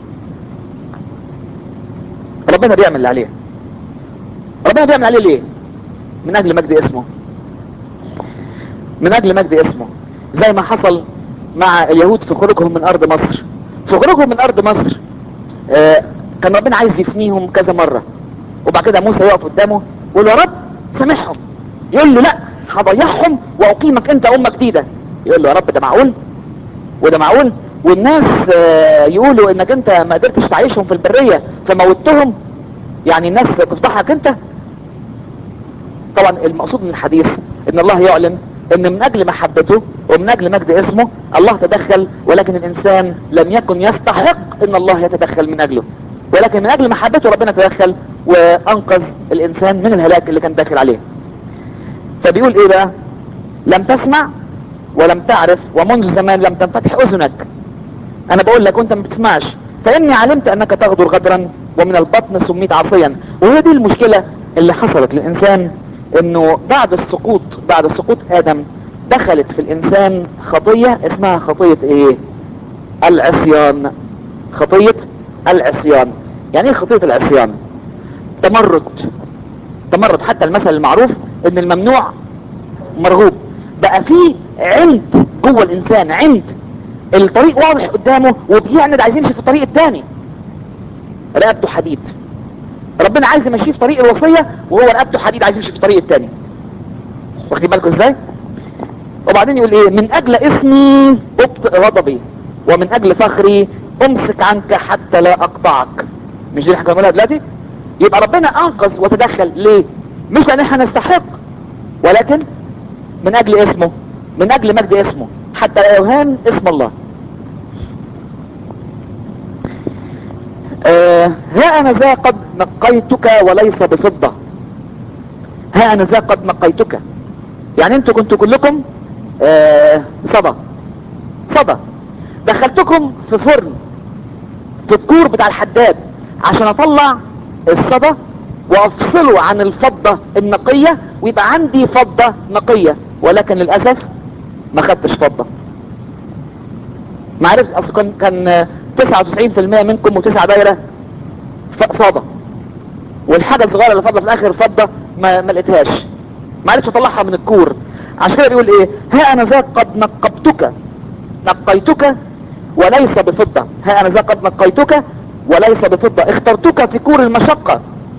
ربنا بيعمل اللي عليه ربنا بيعمل عليه ليه من اجل مجد اسمه من اجل مجد اسمه زي ما حصل مع اليهود في خروجهم من ارض مصر في خروجهم من ارض مصر آه كان ربنا عايز يفنيهم كذا مرة وبعد كده موسى يقف قدامه يقول له يا رب سامحهم يقول له لا هضيعهم واقيمك انت امة جديدة يقول له يا رب ده معقول وده معقول والناس آه، يقولوا انك انت ما قدرتش تعيشهم في البرية فموتهم يعني الناس تفضحك انت طبعا المقصود من الحديث ان الله يعلن ان من اجل محبته ومن اجل مجد اسمه الله تدخل ولكن الانسان لم يكن يستحق ان الله يتدخل من اجله ولكن من اجل محبته ربنا تدخل وانقذ الانسان من الهلاك اللي كان داخل عليه فبيقول ايه بقى لم تسمع ولم تعرف ومنذ زمان لم تنفتح اذنك انا بقول لك وانت ما بتسمعش فاني علمت انك تغدر غدرا ومن البطن سميت عصيا وهي دي المشكلة اللي حصلت للانسان انه بعد السقوط بعد سقوط ادم دخلت في الانسان خطية اسمها خطية ايه العصيان خطية العصيان يعني ايه خطية العصيان تمرد تمرد حتى المثل المعروف ان الممنوع مرغوب بقى في عند جوه الانسان عند الطريق واضح قدامه وبيعند عايز يمشي في الطريق الثاني رقبته حديد ربنا عايز يمشيه في طريق الوصية وهو رقبته حديد عايز يمشي في الطريق الثاني واخدين بالكم ازاي وبعدين يقول ايه من اجل اسمي ابطئ غضبي ومن اجل فخري امسك عنك حتى لا اقطعك مش دي اللي احنا بنقولها دلوقتي يبقى ربنا انقذ وتدخل ليه مش لان احنا نستحق ولكن من اجل اسمه من اجل مجد اسمه حتى لا يهان اسم الله آه ها انا ذا قد نقيتك وليس بفضة ها انا ذا قد نقيتك يعني انتوا كنتوا كلكم آه صدى صدى دخلتكم في فرن في الكور بتاع الحداد عشان اطلع الصدى وافصله عن الفضة النقية ويبقى عندي فضة نقية ولكن للأسف ما خدتش فضة ما عرفت اصل كان كان 99% منكم وتسعة دايرة ف- صدى والحاجة الصغيرة اللي فاضلة في الاخر فضة ما, ما لقيتهاش ما عرفتش اطلعها من الكور عشان كده بيقول ايه ها انا ذا قد نقبتك نقيتك وليس بفضة ها انا ذا قد نقيتك وليس بفضة اخترتك في كور المشقة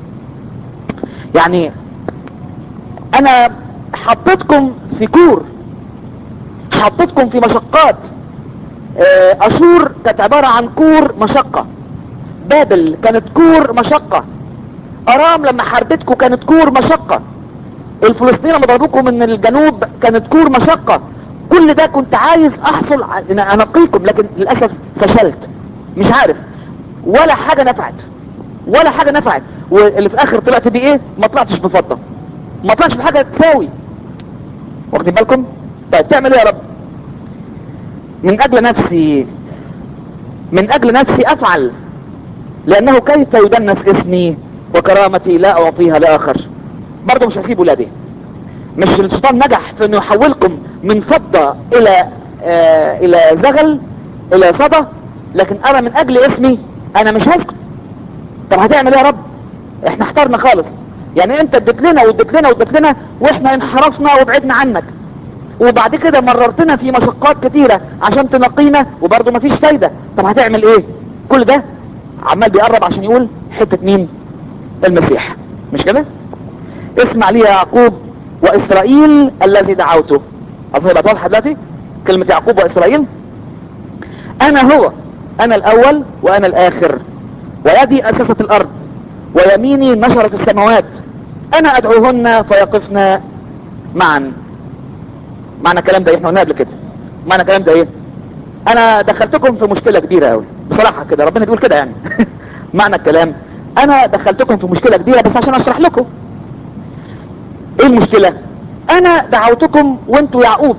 يعني انا حطيتكم في كور حطيتكم في مشقات آه، اشور كانت عبارة عن كور مشقة بابل كانت كور مشقة ارام لما حاربتكم كانت كور مشقة الفلسطينيين لما ضربوكم من الجنوب كانت كور مشقة كل ده كنت عايز احصل على ان انقيكم لكن للاسف فشلت مش عارف ولا حاجة نفعت ولا حاجة نفعت واللي في اخر طلعت بيه ايه ما طلعتش بفضة ما طلعش بحاجة تساوي واخدين بالكم طيب تعمل ايه يا رب من اجل نفسي من اجل نفسي افعل لانه كيف يدنس اسمي وكرامتي لا اعطيها لاخر برضه مش هسيب ولادي مش الشيطان نجح في انه يحولكم من فضة الى آه الى زغل الى صدى لكن انا من اجل اسمي انا مش هسكت طب هتعمل ايه يا رب احنا احترنا خالص يعني انت اديت لنا واديت لنا واديت لنا واحنا انحرفنا وبعدنا عنك وبعد كده مررتنا في مشقات كتيرة عشان تنقينا وبرضه مفيش فايدة طب هتعمل ايه كل ده عمال بيقرب عشان يقول حتة مين المسيح مش كده اسمع لي يا يعقوب واسرائيل الذي دعوته اظن يبقى واضحة دلوقتي كلمة يعقوب واسرائيل انا هو انا الاول وانا الاخر ويدي اسست الارض ويميني نشرت السماوات انا ادعوهن فيقفن معا معنى الكلام ده ايه احنا قلنا قبل كده معنى الكلام ده ايه انا دخلتكم في مشكلة كبيرة قوي بصراحة كده ربنا بيقول كده يعني معنى الكلام انا دخلتكم في مشكلة كبيرة بس عشان اشرح لكم ايه المشكلة انا دعوتكم وانتوا يعقوب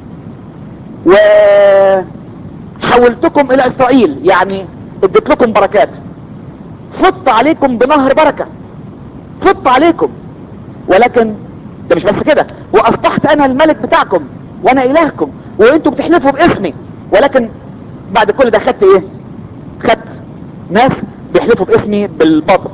وحولتكم الى اسرائيل يعني اديت لكم بركات فضت عليكم بنهر بركة فضت عليكم ولكن ده مش بس كده واصبحت انا الملك بتاعكم وانا الهكم وانتوا بتحلفوا باسمي ولكن بعد كل ده خدت ايه خدت ناس بيحلفوا باسمي بالباطل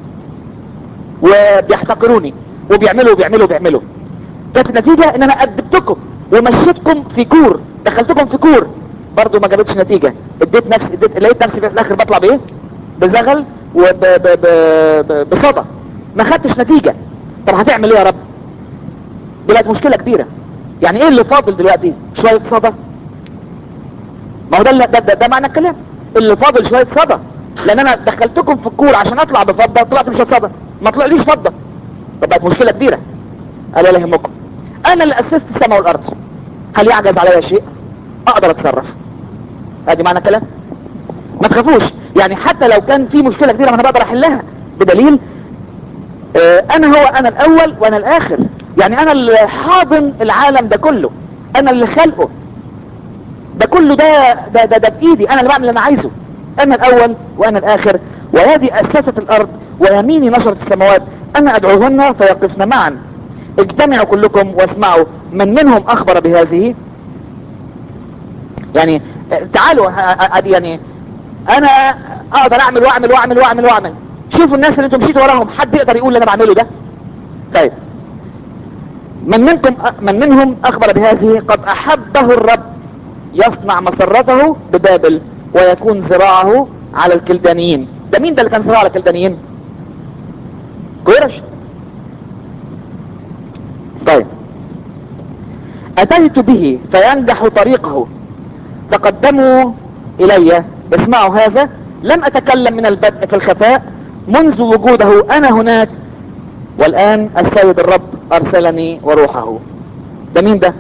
وبيحتقروني وبيعملوا وبيعملوا وبيعملوا كانت النتيجة ان انا ادبتكم ومشيتكم في كور دخلتكم في كور برضو ما جابتش نتيجة اديت نفسي اديت لقيت نفسي في الاخر بطلع بايه بزغل وبصدى ما خدتش نتيجة طب هتعمل ايه يا رب دلوقتي مشكلة كبيرة يعني ايه اللي فاضل دلوقتي شوية صدى ما هو ده اللي- ده, ده, ده معنى الكلام اللي فاضل شويه صدى لان انا دخلتكم في الكور عشان اطلع بفضه طلعت بشويه صدى ما طلعليش فضه طب بقت مشكله كبيره قال لا يهمكم انا اللي اسست السماء والارض هل يعجز علي شيء اقدر اتصرف ادي معنى الكلام ما تخافوش يعني حتى لو كان في مشكله كبيره ما انا بقدر احلها بدليل آه، انا هو انا الاول وانا الاخر يعني انا اللي حاضن العالم ده كله انا اللي خلقه ده كله ده ده ده, ده بايدي انا اللي بعمل اللي انا عايزه انا الاول وانا الاخر ويدي اسست الارض ويميني نشرت السماوات انا ادعوهن فيقفن معا اجتمعوا كلكم واسمعوا من منهم اخبر بهذه يعني آه، تعالوا ه- ه- يعني انا اقدر اعمل واعمل واعمل واعمل واعمل شوفوا الناس اللي انتم مشيتوا وراهم حد يقدر يقول اللي انا بعمله ده طيب من منكم من منهم اخبر بهذه قد احبه الرب يصنع مسرته ببابل ويكون زراعه على الكلدانيين ده مين ده اللي كان زراعه على الكلدانيين كويرش طيب اتيت به فينجح طريقه تقدموا الي اسمعوا هذا لم اتكلم من البدء في الخفاء منذ وجوده انا هناك والان السيد الرب ارسلني وروحه ده مين ده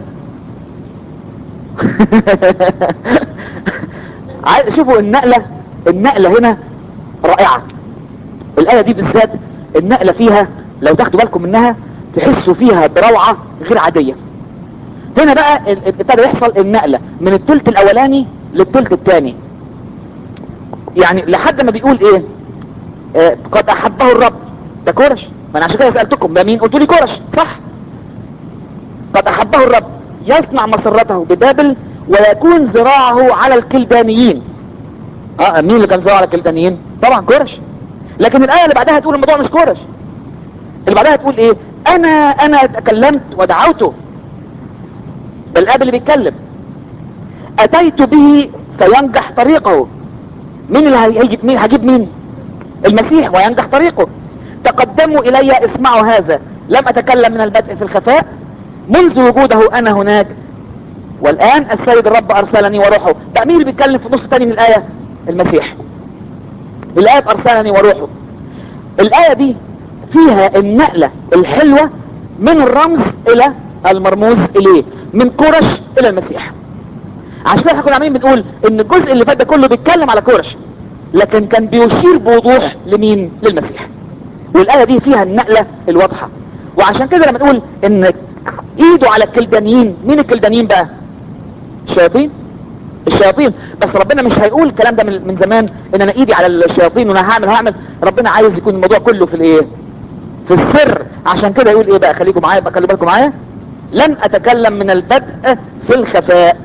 عاي- شوفوا النقلة النقلة هنا رائعة الآية دي بالذات النقلة فيها لو تاخدوا بالكم منها تحسوا فيها بروعة غير عادية هنا بقى ال- ال- ابتدى يحصل النقلة من التلت الأولاني للتلت الثاني يعني لحد ما بيقول ايه آه قد أحبه الرب ده كورش ما انا عشان كده سألتكم ده مين قلتوا لي كورش صح قد أحبه الرب يصنع مسرته ببابل ويكون زراعه على الكلدانيين اه مين اللي كان زراعه على الكلدانيين طبعا كورش لكن الآية اللي بعدها تقول الموضوع مش كورش اللي بعدها تقول ايه انا انا تكلمت ودعوته ده الاب اللي بيتكلم اتيت به فينجح طريقه مين اللي هيجيب مين هجيب مين المسيح وينجح طريقه تقدموا الي اسمعوا هذا لم اتكلم من البدء في الخفاء منذ وجوده انا هناك والان السيد الرب ارسلني وروحه بقى مين اللي بيتكلم في النص الثاني من الايه المسيح الاب ارسلني وروحه الايه دي فيها النقله الحلوه من الرمز الى المرموز اليه من كورش الى المسيح عشان كده احنا كنا عاملين بنقول ان الجزء اللي فات ده كله بيتكلم على كورش لكن كان بيشير بوضوح لمين للمسيح والايه دي فيها النقله الواضحه وعشان كده لما نقول ان ايده على الكلدانيين مين الكلدانيين بقى الشياطين الشياطين بس ربنا مش هيقول الكلام ده من من زمان ان انا ايدي على الشياطين وانا هعمل هعمل ربنا عايز يكون الموضوع كله في الايه في السر عشان كده يقول ايه بقى خليكم معايا بقى خلي بالكم معايا لن اتكلم من البدء في الخفاء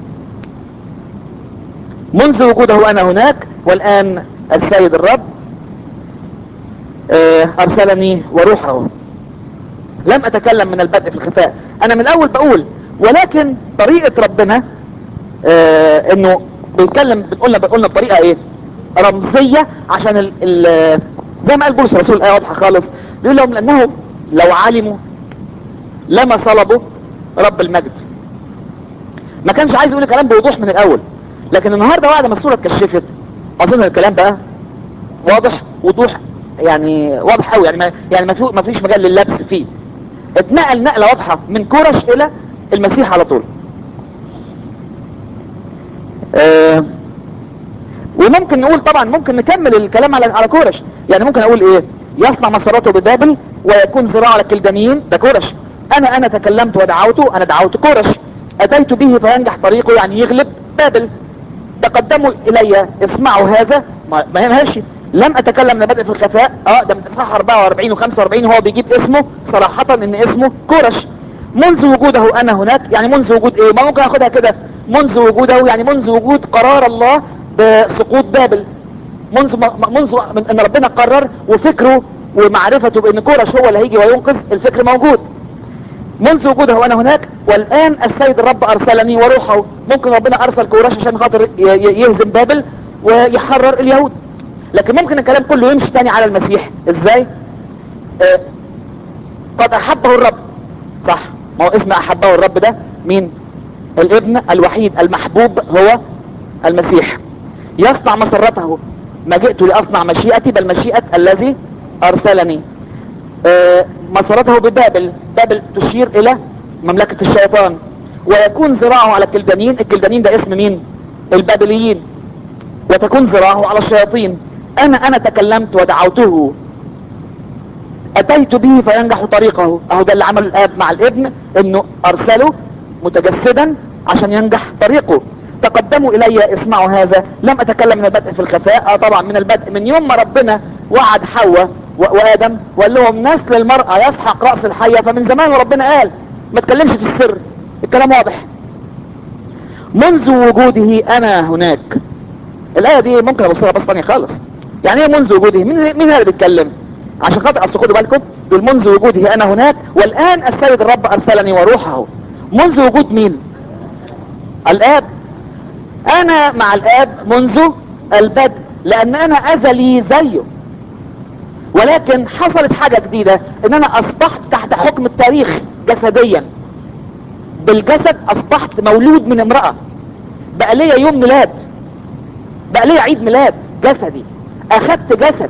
منذ وجوده انا هناك والان السيد الرب آه، ارسلني وروحه لم اتكلم من البدء في الخفاء انا من الاول بقول ولكن طريقة ربنا آه انه بيتكلم بنقولنا بنقولنا بطريقة ايه رمزية عشان ال ال زي ما قال بولس الرسول الايه واضحة خالص بيقول لهم لانه لو علموا لما صلبوا رب المجد ما كانش عايز يقول الكلام بوضوح من الاول لكن النهارده بعد ما الصورة اتكشفت اظن الكلام بقى واضح وضوح يعني واضح قوي يعني ما يعني ما في- ما فيش مجال لللبس فيه اتنقل نقلة واضحة من كورش الى المسيح على طول آه وممكن نقول طبعا ممكن نكمل الكلام على على كورش يعني ممكن اقول ايه يصنع مساراته ببابل ويكون زراعة على الكلدانيين ده كورش انا انا تكلمت ودعوته انا دعوت كورش اتيت به فينجح طريقه يعني يغلب بابل تقدموا الي اسمعوا هذا ما ما ينهاش لم اتكلم من بدء في الخفاء اه ده من اصحاح 44 و45 هو بيجيب اسمه صراحة ان اسمه كورش منذ وجوده انا هناك يعني منذ وجود ايه ما ممكن اخدها كده منذ وجوده يعني منذ وجود قرار الله بسقوط بابل منذ ما منذ من ان ربنا قرر وفكره ومعرفته بان كورش هو اللي هيجي وينقذ الفكر موجود منذ وجوده وانا هناك والان السيد الرب ارسلني وروحه ممكن ربنا ارسل كورش عشان خاطر ي- ي- يهزم بابل ويحرر اليهود لكن ممكن الكلام كله يمشي تاني على المسيح ازاي آه قد احبه الرب صح ما هو اسم احبه الرب ده مين الابن الوحيد المحبوب هو المسيح يصنع مسرته ما جئت لاصنع مشيئتي بل مشيئة الذي ارسلني آه، مسرته ببابل بابل تشير الى مملكة الشيطان ويكون ذراعه على الكلدانيين الكلدانيين ده اسم مين البابليين وتكون ذراعه على الشياطين انا انا تكلمت ودعوته اتيت به فينجح طريقه اهو ده اللي عمله الاب مع الابن انه ارسله متجسدا عشان ينجح طريقه تقدموا الي اسمعوا هذا لم اتكلم من البدء في الخفاء آه طبعا من البدء من يوم ما ربنا وعد حواء و- وادم وقال لهم نسل المرأة يسحق رأس الحية فمن زمان وربنا قال ما تكلمش في السر الكلام واضح منذ وجوده انا هناك الايه دي ممكن ابصها بس ثانيه خالص يعني ايه منذ وجوده مين مين اللي بيتكلم عشان خاطر اصل خدوا بالكم دول منذ وجوده انا هناك والان السيد الرب ارسلني وروحه منذ وجود مين الاب انا مع الاب منذ البدء لان انا ازلي زيه ولكن حصلت حاجة جديدة ان انا اصبحت تحت حكم التاريخ جسديا بالجسد اصبحت مولود من امرأة بقى ليا يوم ميلاد بقى ليا عيد ميلاد جسدي اخدت جسد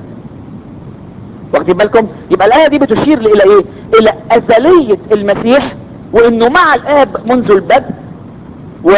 واخدين بالكم يبقى الايه دي بتشير الى ايه الى ازليه المسيح وانه مع الاب منذ البدء و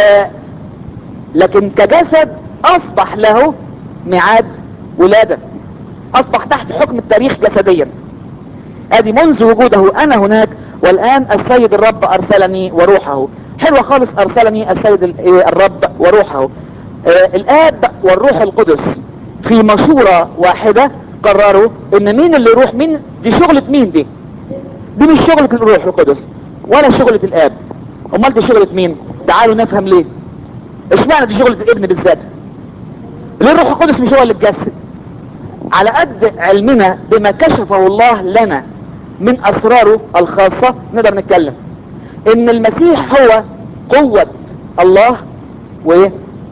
لكن كجسد اصبح له ميعاد ولاده اصبح تحت حكم التاريخ جسديا ادي منذ وجوده انا هناك والان السيد الرب ارسلني وروحه حلوة خالص ارسلني السيد ال- إيه الرب وروحه آه، الاب والروح القدس في مشورة واحدة قرروا ان مين اللي يروح مين دي شغلة مين دي دي مش شغلة الروح القدس ولا شغلة الاب امال دي شغلة مين تعالوا نفهم ليه اشمعنى دي شغلة الابن بالذات ليه الروح القدس مش هو اللي اتجسد على قد علمنا بما كشفه الله لنا من اسراره الخاصة نقدر نتكلم ان المسيح هو قوة الله وايه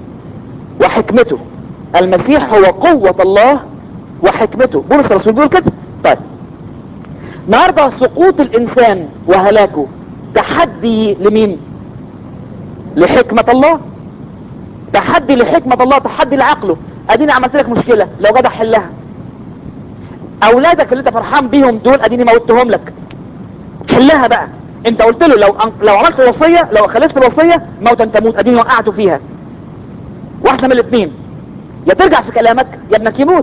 وحكمته المسيح هو قوة الله وحكمته بولس الرسول بيقول كده طيب النهارده سقوط الانسان وهلاكه تحدي لمين لحكمة الله تحدي لحكمة الله تحدي لعقله اديني عملت لك مشكلة لو جدع حلها اولادك اللي انت فرحان بيهم دول اديني موتهم لك حلها بقى انت قلت له لو لو عملت الوصية لو خالفت الوصية موتا تموت اديني وقعته فيها واحدة من الاثنين يا ترجع في كلامك يا ابنك يموت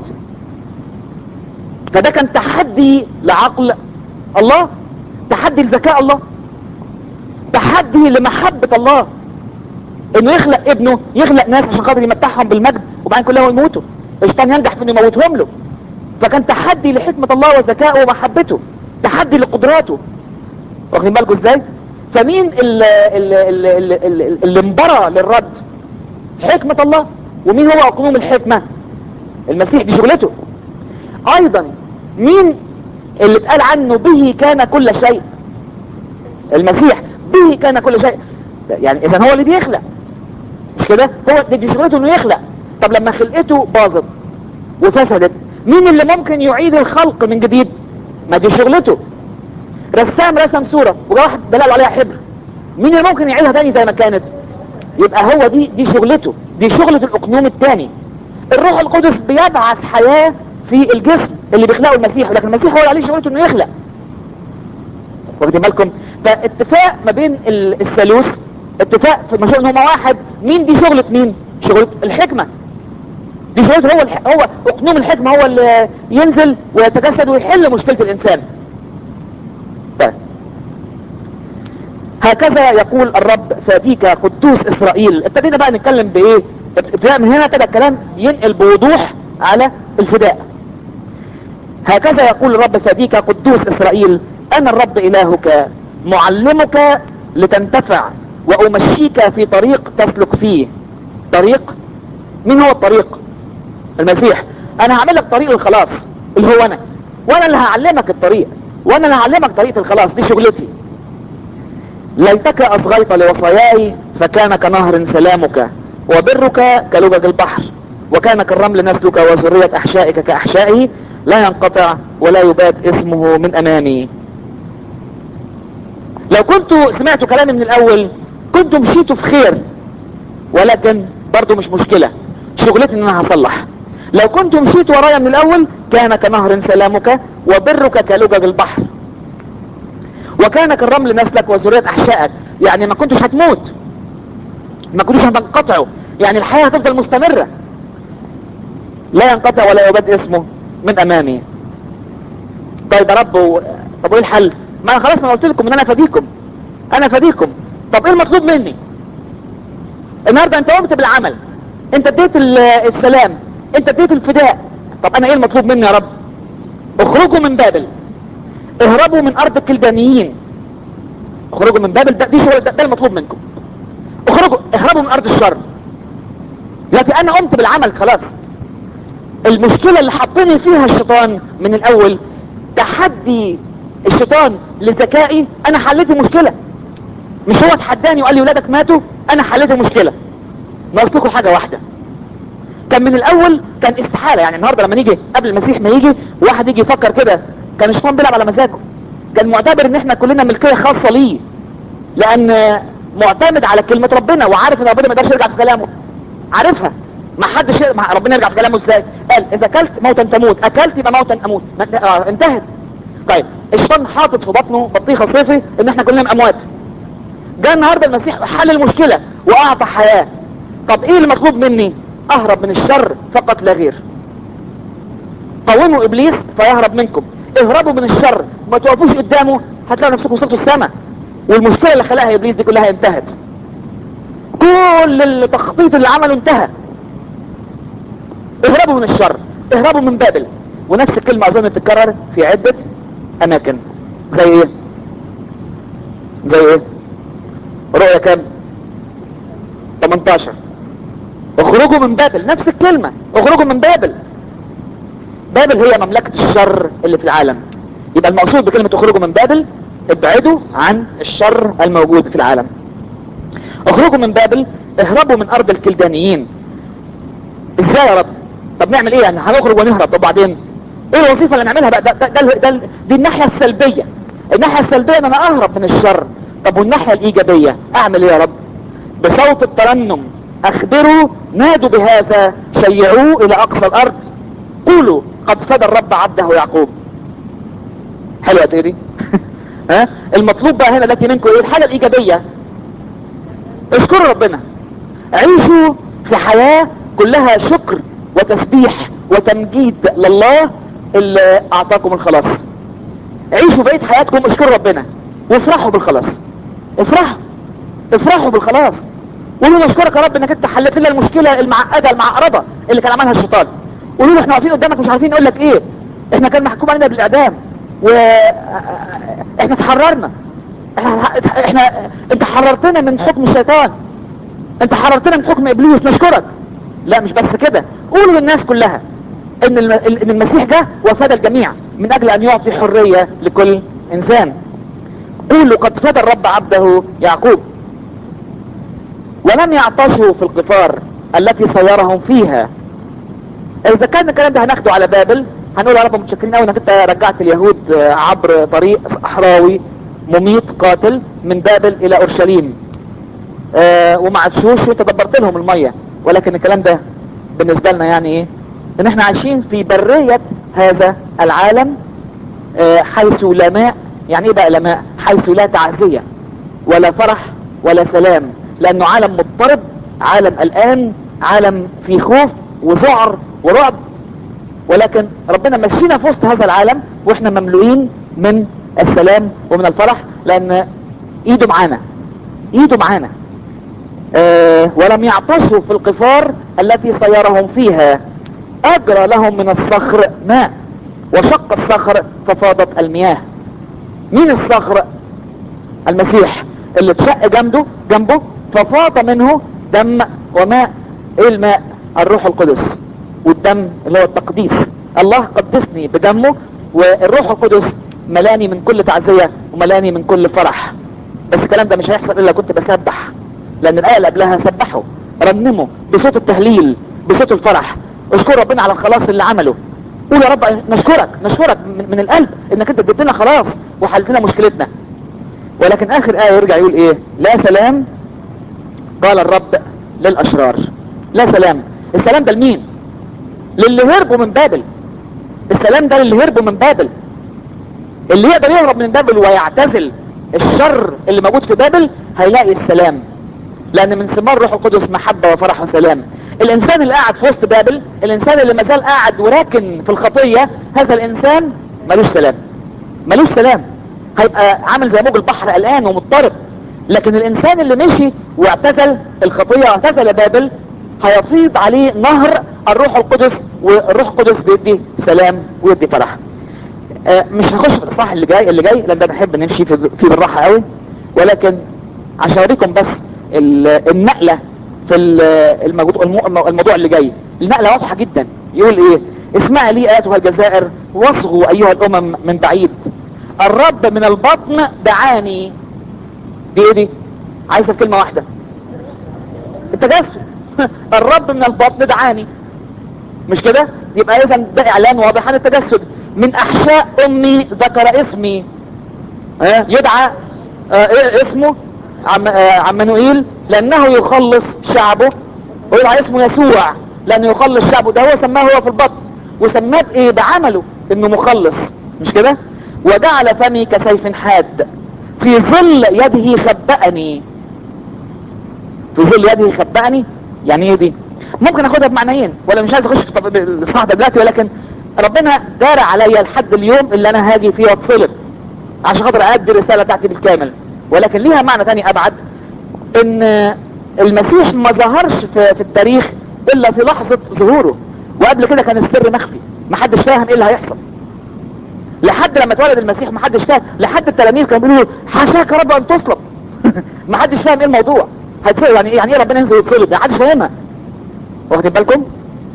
فده كان تحدي لعقل الله تحدي لذكاء الله تحدي لمحبة الله انه يخلق ابنه يخلق ناس عشان خاطر يمتعهم بالمجد وبعدين كلهم يموتوا الشيطان ينجح في انه يموتهم له فكان تحدي لحكمة الله وذكائه ومحبته تحدي لقدراته واخدين بالكم ازاي فمين اللي, اللي, اللي, اللي, اللي انبرى للرد حكمة الله ومين هو اقنوم الحكمة المسيح دي شغلته ايضا مين اللي اتقال عنه به كان كل شيء المسيح به كان كل شيء يعني اذا هو اللي بيخلق مش كده هو دي, دي شغلته انه يخلق طب لما خلقته باظت وفسدت مين اللي ممكن يعيد الخلق من جديد ما دي شغلته رسام رسم صورة وجا واحد دلال عليها حبر مين اللي ممكن يعيدها تاني زي ما كانت يبقى هو دي دي شغلته دي شغلة الاقنوم التاني الروح القدس بيبعث حياة في الجسم اللي بيخلقه المسيح ولكن المسيح هو اللي عليه شغلته انه يخلق واخدين بالكم فاتفاق ما بين ال- الثالوث اتفاق في مشروع ان هما واحد مين دي شغلة مين شغلة الحكمة دي شغلته هو الح... هو اقنوم الحكمة هو اللي ينزل ويتجسد ويحل مشكلة الانسان طيب هكذا يقول الرب فاديك قدوس اسرائيل ابتدينا بقى نتكلم بايه ابتداء من هنا ابتدى الكلام ينقل بوضوح على الفداء هكذا يقول الرب فاديك قدوس اسرائيل انا الرب الهك معلمك لتنتفع وامشيك في طريق تسلك فيه طريق مين هو الطريق المسيح انا هعمل لك طريق الخلاص اللي هو انا وانا اللي هعلمك الطريق وانا اللي هعلمك طريقة الخلاص دي شغلتي ليتك اصغيت لوصاياي فكان كنهر سلامك وبرك كلجج البحر وكان كالرمل نسلك وذرية احشائك كاحشائي لا ينقطع ولا يباد اسمه من امامي لو كنت سمعت كلامي من الاول كنت مشيت في خير ولكن برضو مش مشكلة شغلتي ان انا هصلح لو كنت مشيت ورايا من الاول كان كنهر سلامك وبرك كلجج البحر وكان كالرمل نسلك وذرية احشائك يعني ما كنتش هتموت ما كنتش هتنقطعوا يعني الحياة هتفضل مستمرة لا ينقطع ولا يباد اسمه من امامي طيب يا رب و... طب وايه الحل ما انا خلاص ما أنا قلت لكم ان انا فديكم انا فديكم طب ايه المطلوب مني النهارده انت قمت بالعمل انت اديت ال- السلام انت اديت الفداء طب انا ايه المطلوب مني يا رب اخرجوا من بابل اهربوا من ارض الكلدانيين اخرجوا من بابل ده دي شغل ده, ده المطلوب منكم اخرجوا اهربوا من ارض الشر لكن انا قمت بالعمل خلاص المشكلة اللي حطني فيها الشيطان من الاول تحدي الشيطان لذكائي انا حليت المشكلة مش هو تحداني وقال لي ولادك ماتوا انا حليت المشكلة ناقص لكم حاجة واحدة كان من الاول كان استحالة يعني النهاردة لما نيجي قبل المسيح ما يجي واحد يجي يفكر كده كان الشيطان بيلعب على مزاجه كان معتبر ان احنا كلنا ملكية خاصة ليه لان معتمد على كلمة ربنا وعارف ان ربنا ما يقدرش يرجع في كلامه عارفها ما حدش ي- ما ربنا يرجع في كلامه ازاي قال اذا اكلت موتا تموت اكلت يبقى موتا اموت ما انت- آه انتهت طيب الشيطان حاطط في بطنه بطيخه صيفي ان احنا كلنا اموات جاء النهارده المسيح حل المشكله واعطى حياه طب ايه المطلوب مني اهرب من الشر فقط لا غير قوموا ابليس فيهرب منكم اهربوا من الشر ما توقفوش قدامه هتلاقوا نفسكم وصلتوا السماء والمشكله اللي خلاها ابليس دي كلها انتهت كل التخطيط اللي عمله انتهى اهربوا من الشر اهربوا من بابل ونفس الكلمة اظن تتكرر في عدة اماكن زي ايه زي ايه رؤية كام 18 اخرجوا من بابل نفس الكلمة اخرجوا من بابل بابل هي مملكة الشر اللي في العالم يبقى المقصود بكلمة اخرجوا من بابل ابعدوا عن الشر الموجود في العالم اخرجوا من بابل اهربوا من ارض الكلدانيين ازاي يا رب طب نعمل ايه يعني هنخرج ونهرب طب بعدين ايه الوظيفه اللي نعملها بقى ده, ده, ده, ده دي الناحيه السلبيه الناحيه السلبيه ان انا اهرب من الشر طب والناحيه الايجابيه اعمل ايه يا رب بصوت الترنم اخبروا نادوا بهذا شيعوه الى اقصى الارض قولوا قد فدى الرب عبده يعقوب حلوه يا تيري ها المطلوب بقى هنا التي منكم ايه الحاجه الايجابيه اشكروا ربنا عيشوا في حياة كلها شكر وتسبيح وتمجيد لله اللي اعطاكم الخلاص عيشوا بقية حياتكم اشكروا ربنا وافرحوا بالخلاص افرحوا افرحوا بالخلاص قولوا له اشكرك يا رب انك انت حلت لنا المشكله المعقده المعقربه اللي كان عملها الشيطان قولوا له احنا واقفين قدامك مش عارفين نقول لك ايه احنا كان محكوم علينا بالاعدام و احنا اتحررنا احنا احنا انت حررتنا من حكم الشيطان انت حررتنا من حكم ابليس نشكرك لا مش بس كده قولوا للناس كلها ان الم- ان المسيح جه وفدى الجميع من اجل ان يعطي حريه لكل انسان قولوا قد فدى الرب عبده يعقوب ولم يعطشوا في القفار التي صيرهم فيها اذا كان الكلام ده هناخده على بابل هنقول يا رب متشكرين قوي انك انت رجعت اليهود آه، عبر طريق صحراوي مميت قاتل من بابل الى اورشليم آه وما عطشوش وانت دبرت لهم الميه ولكن الكلام ده بالنسبه لنا يعني ايه ان احنا عايشين في بريه هذا العالم آه حيث لا ماء يعني ايه بقى لا ماء حيث لا تعزيه ولا فرح ولا سلام لانه عالم مضطرب عالم الان عالم فيه خوف وذعر ورعب ولكن ربنا مشينا في وسط هذا العالم واحنا مملوئين من السلام ومن الفرح لان ايده معانا ايده معانا آه ولم يعطشوا في القفار التي صيرهم فيها اجرى لهم من الصخر ماء وشق الصخر ففاضت المياه مين الصخر المسيح اللي اتشق جنبه جنبه ففاض منه دم وماء ايه الماء الروح القدس والدم اللي هو التقديس الله قدسني بدمه والروح القدس ملاني من كل تعزية وملاني من كل فرح بس الكلام ده مش هيحصل الا كنت بسبح لان الايه اللي قبلها سبحوا رنموا بصوت التهليل بصوت الفرح اشكر ربنا على الخلاص اللي عمله قول يا رب نشكرك نشكرك من, من القلب انك انت اديت لنا خلاص وحلت لنا مشكلتنا ولكن اخر ايه يرجع يقول ايه لا سلام قال الرب للاشرار لا سلام السلام ده لمين للي هربوا من بابل السلام ده للي هربوا من بابل اللي يقدر يهرب من بابل ويعتزل الشر اللي موجود في بابل هيلاقي السلام لان من ثمار روح القدس محبة وفرح وسلام الانسان اللي قاعد في وسط بابل الانسان اللي مازال قاعد وراكن في الخطية هذا الانسان ملوش سلام ملوش سلام هيبقى عامل زي موج البحر قلقان ومضطرب لكن الانسان اللي مشي واعتزل الخطية واعتزل بابل هيفيض عليه نهر الروح القدس والروح القدس بيدي سلام ويدي فرح آه مش هخش في الاصحاح اللي جاي اللي جاي لان ده بحب نمشي في فيه بالراحه قوي ولكن عشان اوريكم بس النقله في الموضوع, الموضوع اللي جاي النقله واضحه جدا يقول ايه اسمع لي ايتها الجزائر واصغوا ايها الامم من بعيد الرب من البطن دعاني دي ايه دي عايزه في كلمه واحده التجسد الرب من البطن دعاني مش كده يبقى اذا ده اعلان واضح عن التجسد من احشاء امي ذكر اسمي اه يدعى اه اسمه عم, اه عمانوئيل لانه يخلص شعبه ويدعى اسمه يسوع لانه يخلص شعبه ده هو سماه هو في البطن وسماه بايه بعمله انه مخلص مش كده وجعل فمي كسيف حاد في ظل يده خبأني في ظل يده خبأني يعني ايه دي ممكن اخدها بمعنيين ولا مش عايز اخش في الاصحاح ده دلوقتي ولكن ربنا دار عليا لحد اليوم اللي انا هاجي فيه واتصلب عشان خاطر ادي الرساله بتاعتي بالكامل ولكن ليها معنى تاني ابعد ان المسيح ما ظهرش في, في التاريخ الا في لحظه ظهوره وقبل كده كان السر مخفي محدش فاهم ايه اللي هيحصل لحد لما اتولد المسيح محدش فاهم لحد التلاميذ كانوا بيقولوا حاشاك يا رب ان تصلب محدش فاهم ايه الموضوع هيتصلب يعني ايه يعني ايه ربنا ينزل يتصلب محدش فاهمها واخدين بالكم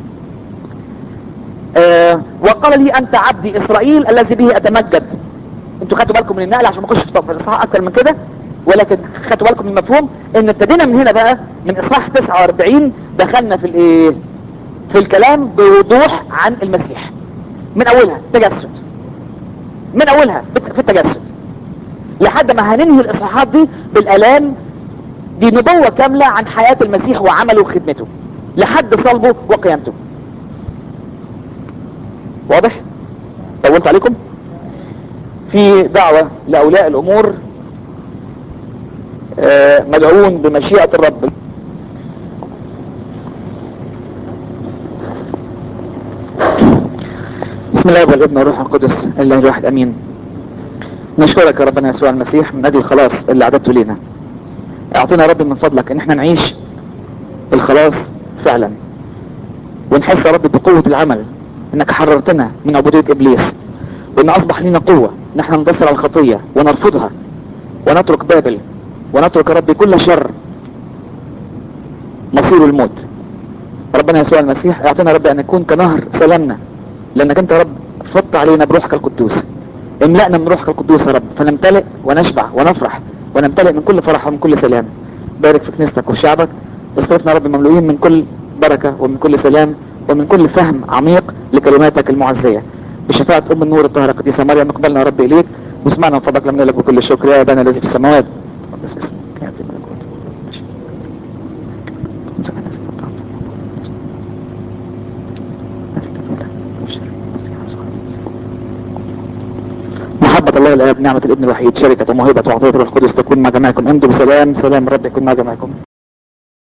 آه وقال لي انت عبدي اسرائيل الذي به اتمجد انتوا خدتوا بالكم من النقل عشان ما اخش في الاصحاح اكتر من كده ولكن خدتوا بالكم من المفهوم ان ابتدينا من هنا بقى من اصحاح 49 دخلنا في الايه في الكلام بوضوح عن المسيح من اولها تجسد من اولها في التجسد لحد ما هننهي الاصحاحات دي بالالام دي نبوة كاملة عن حياة المسيح وعمله وخدمته لحد صلبه وقيامته واضح طولت عليكم في دعوة لأولياء الأمور آه مدعون بمشيئة الرب بسم الله والابن والروح القدس الله الواحد امين نشكرك يا ربنا يسوع المسيح من اجل الخلاص اللي اعددته لينا اعطينا يا رب من فضلك ان احنا نعيش الخلاص فعلا ونحس يا رب بقوة العمل انك حررتنا من عبودية ابليس وان اصبح لنا قوة ان احنا ننتصر على الخطية ونرفضها ونترك بابل ونترك يا رب كل شر مصير الموت ربنا يسوع المسيح اعطينا يا رب ان نكون كنهر سلامنا لانك انت يا رب فضت علينا بروحك القدوس املأنا من روحك القدوس يا رب فنمتلئ ونشبع ونفرح ونمتلئ من كل فرح ومن كل سلام بارك في كنيستك وفي شعبك اصرفنا يا رب مملوئين من كل بركة ومن كل سلام ومن كل فهم عميق لكلماتك المعزية بشفاعة ام النور الطاهرة القديسة مريم اقبلنا يا رب اليك واسمعنا من فضلك لمن لك بكل شكر يا ابانا الذي في السماوات قدس اسمك ياتي ملكوتك محبة الله الآب نعمة الابن الوحيد شركة وموهبة وعطية الروح القدس تكون مع جميعكم انتم بسلام سلام الرب يكون مع جميعكم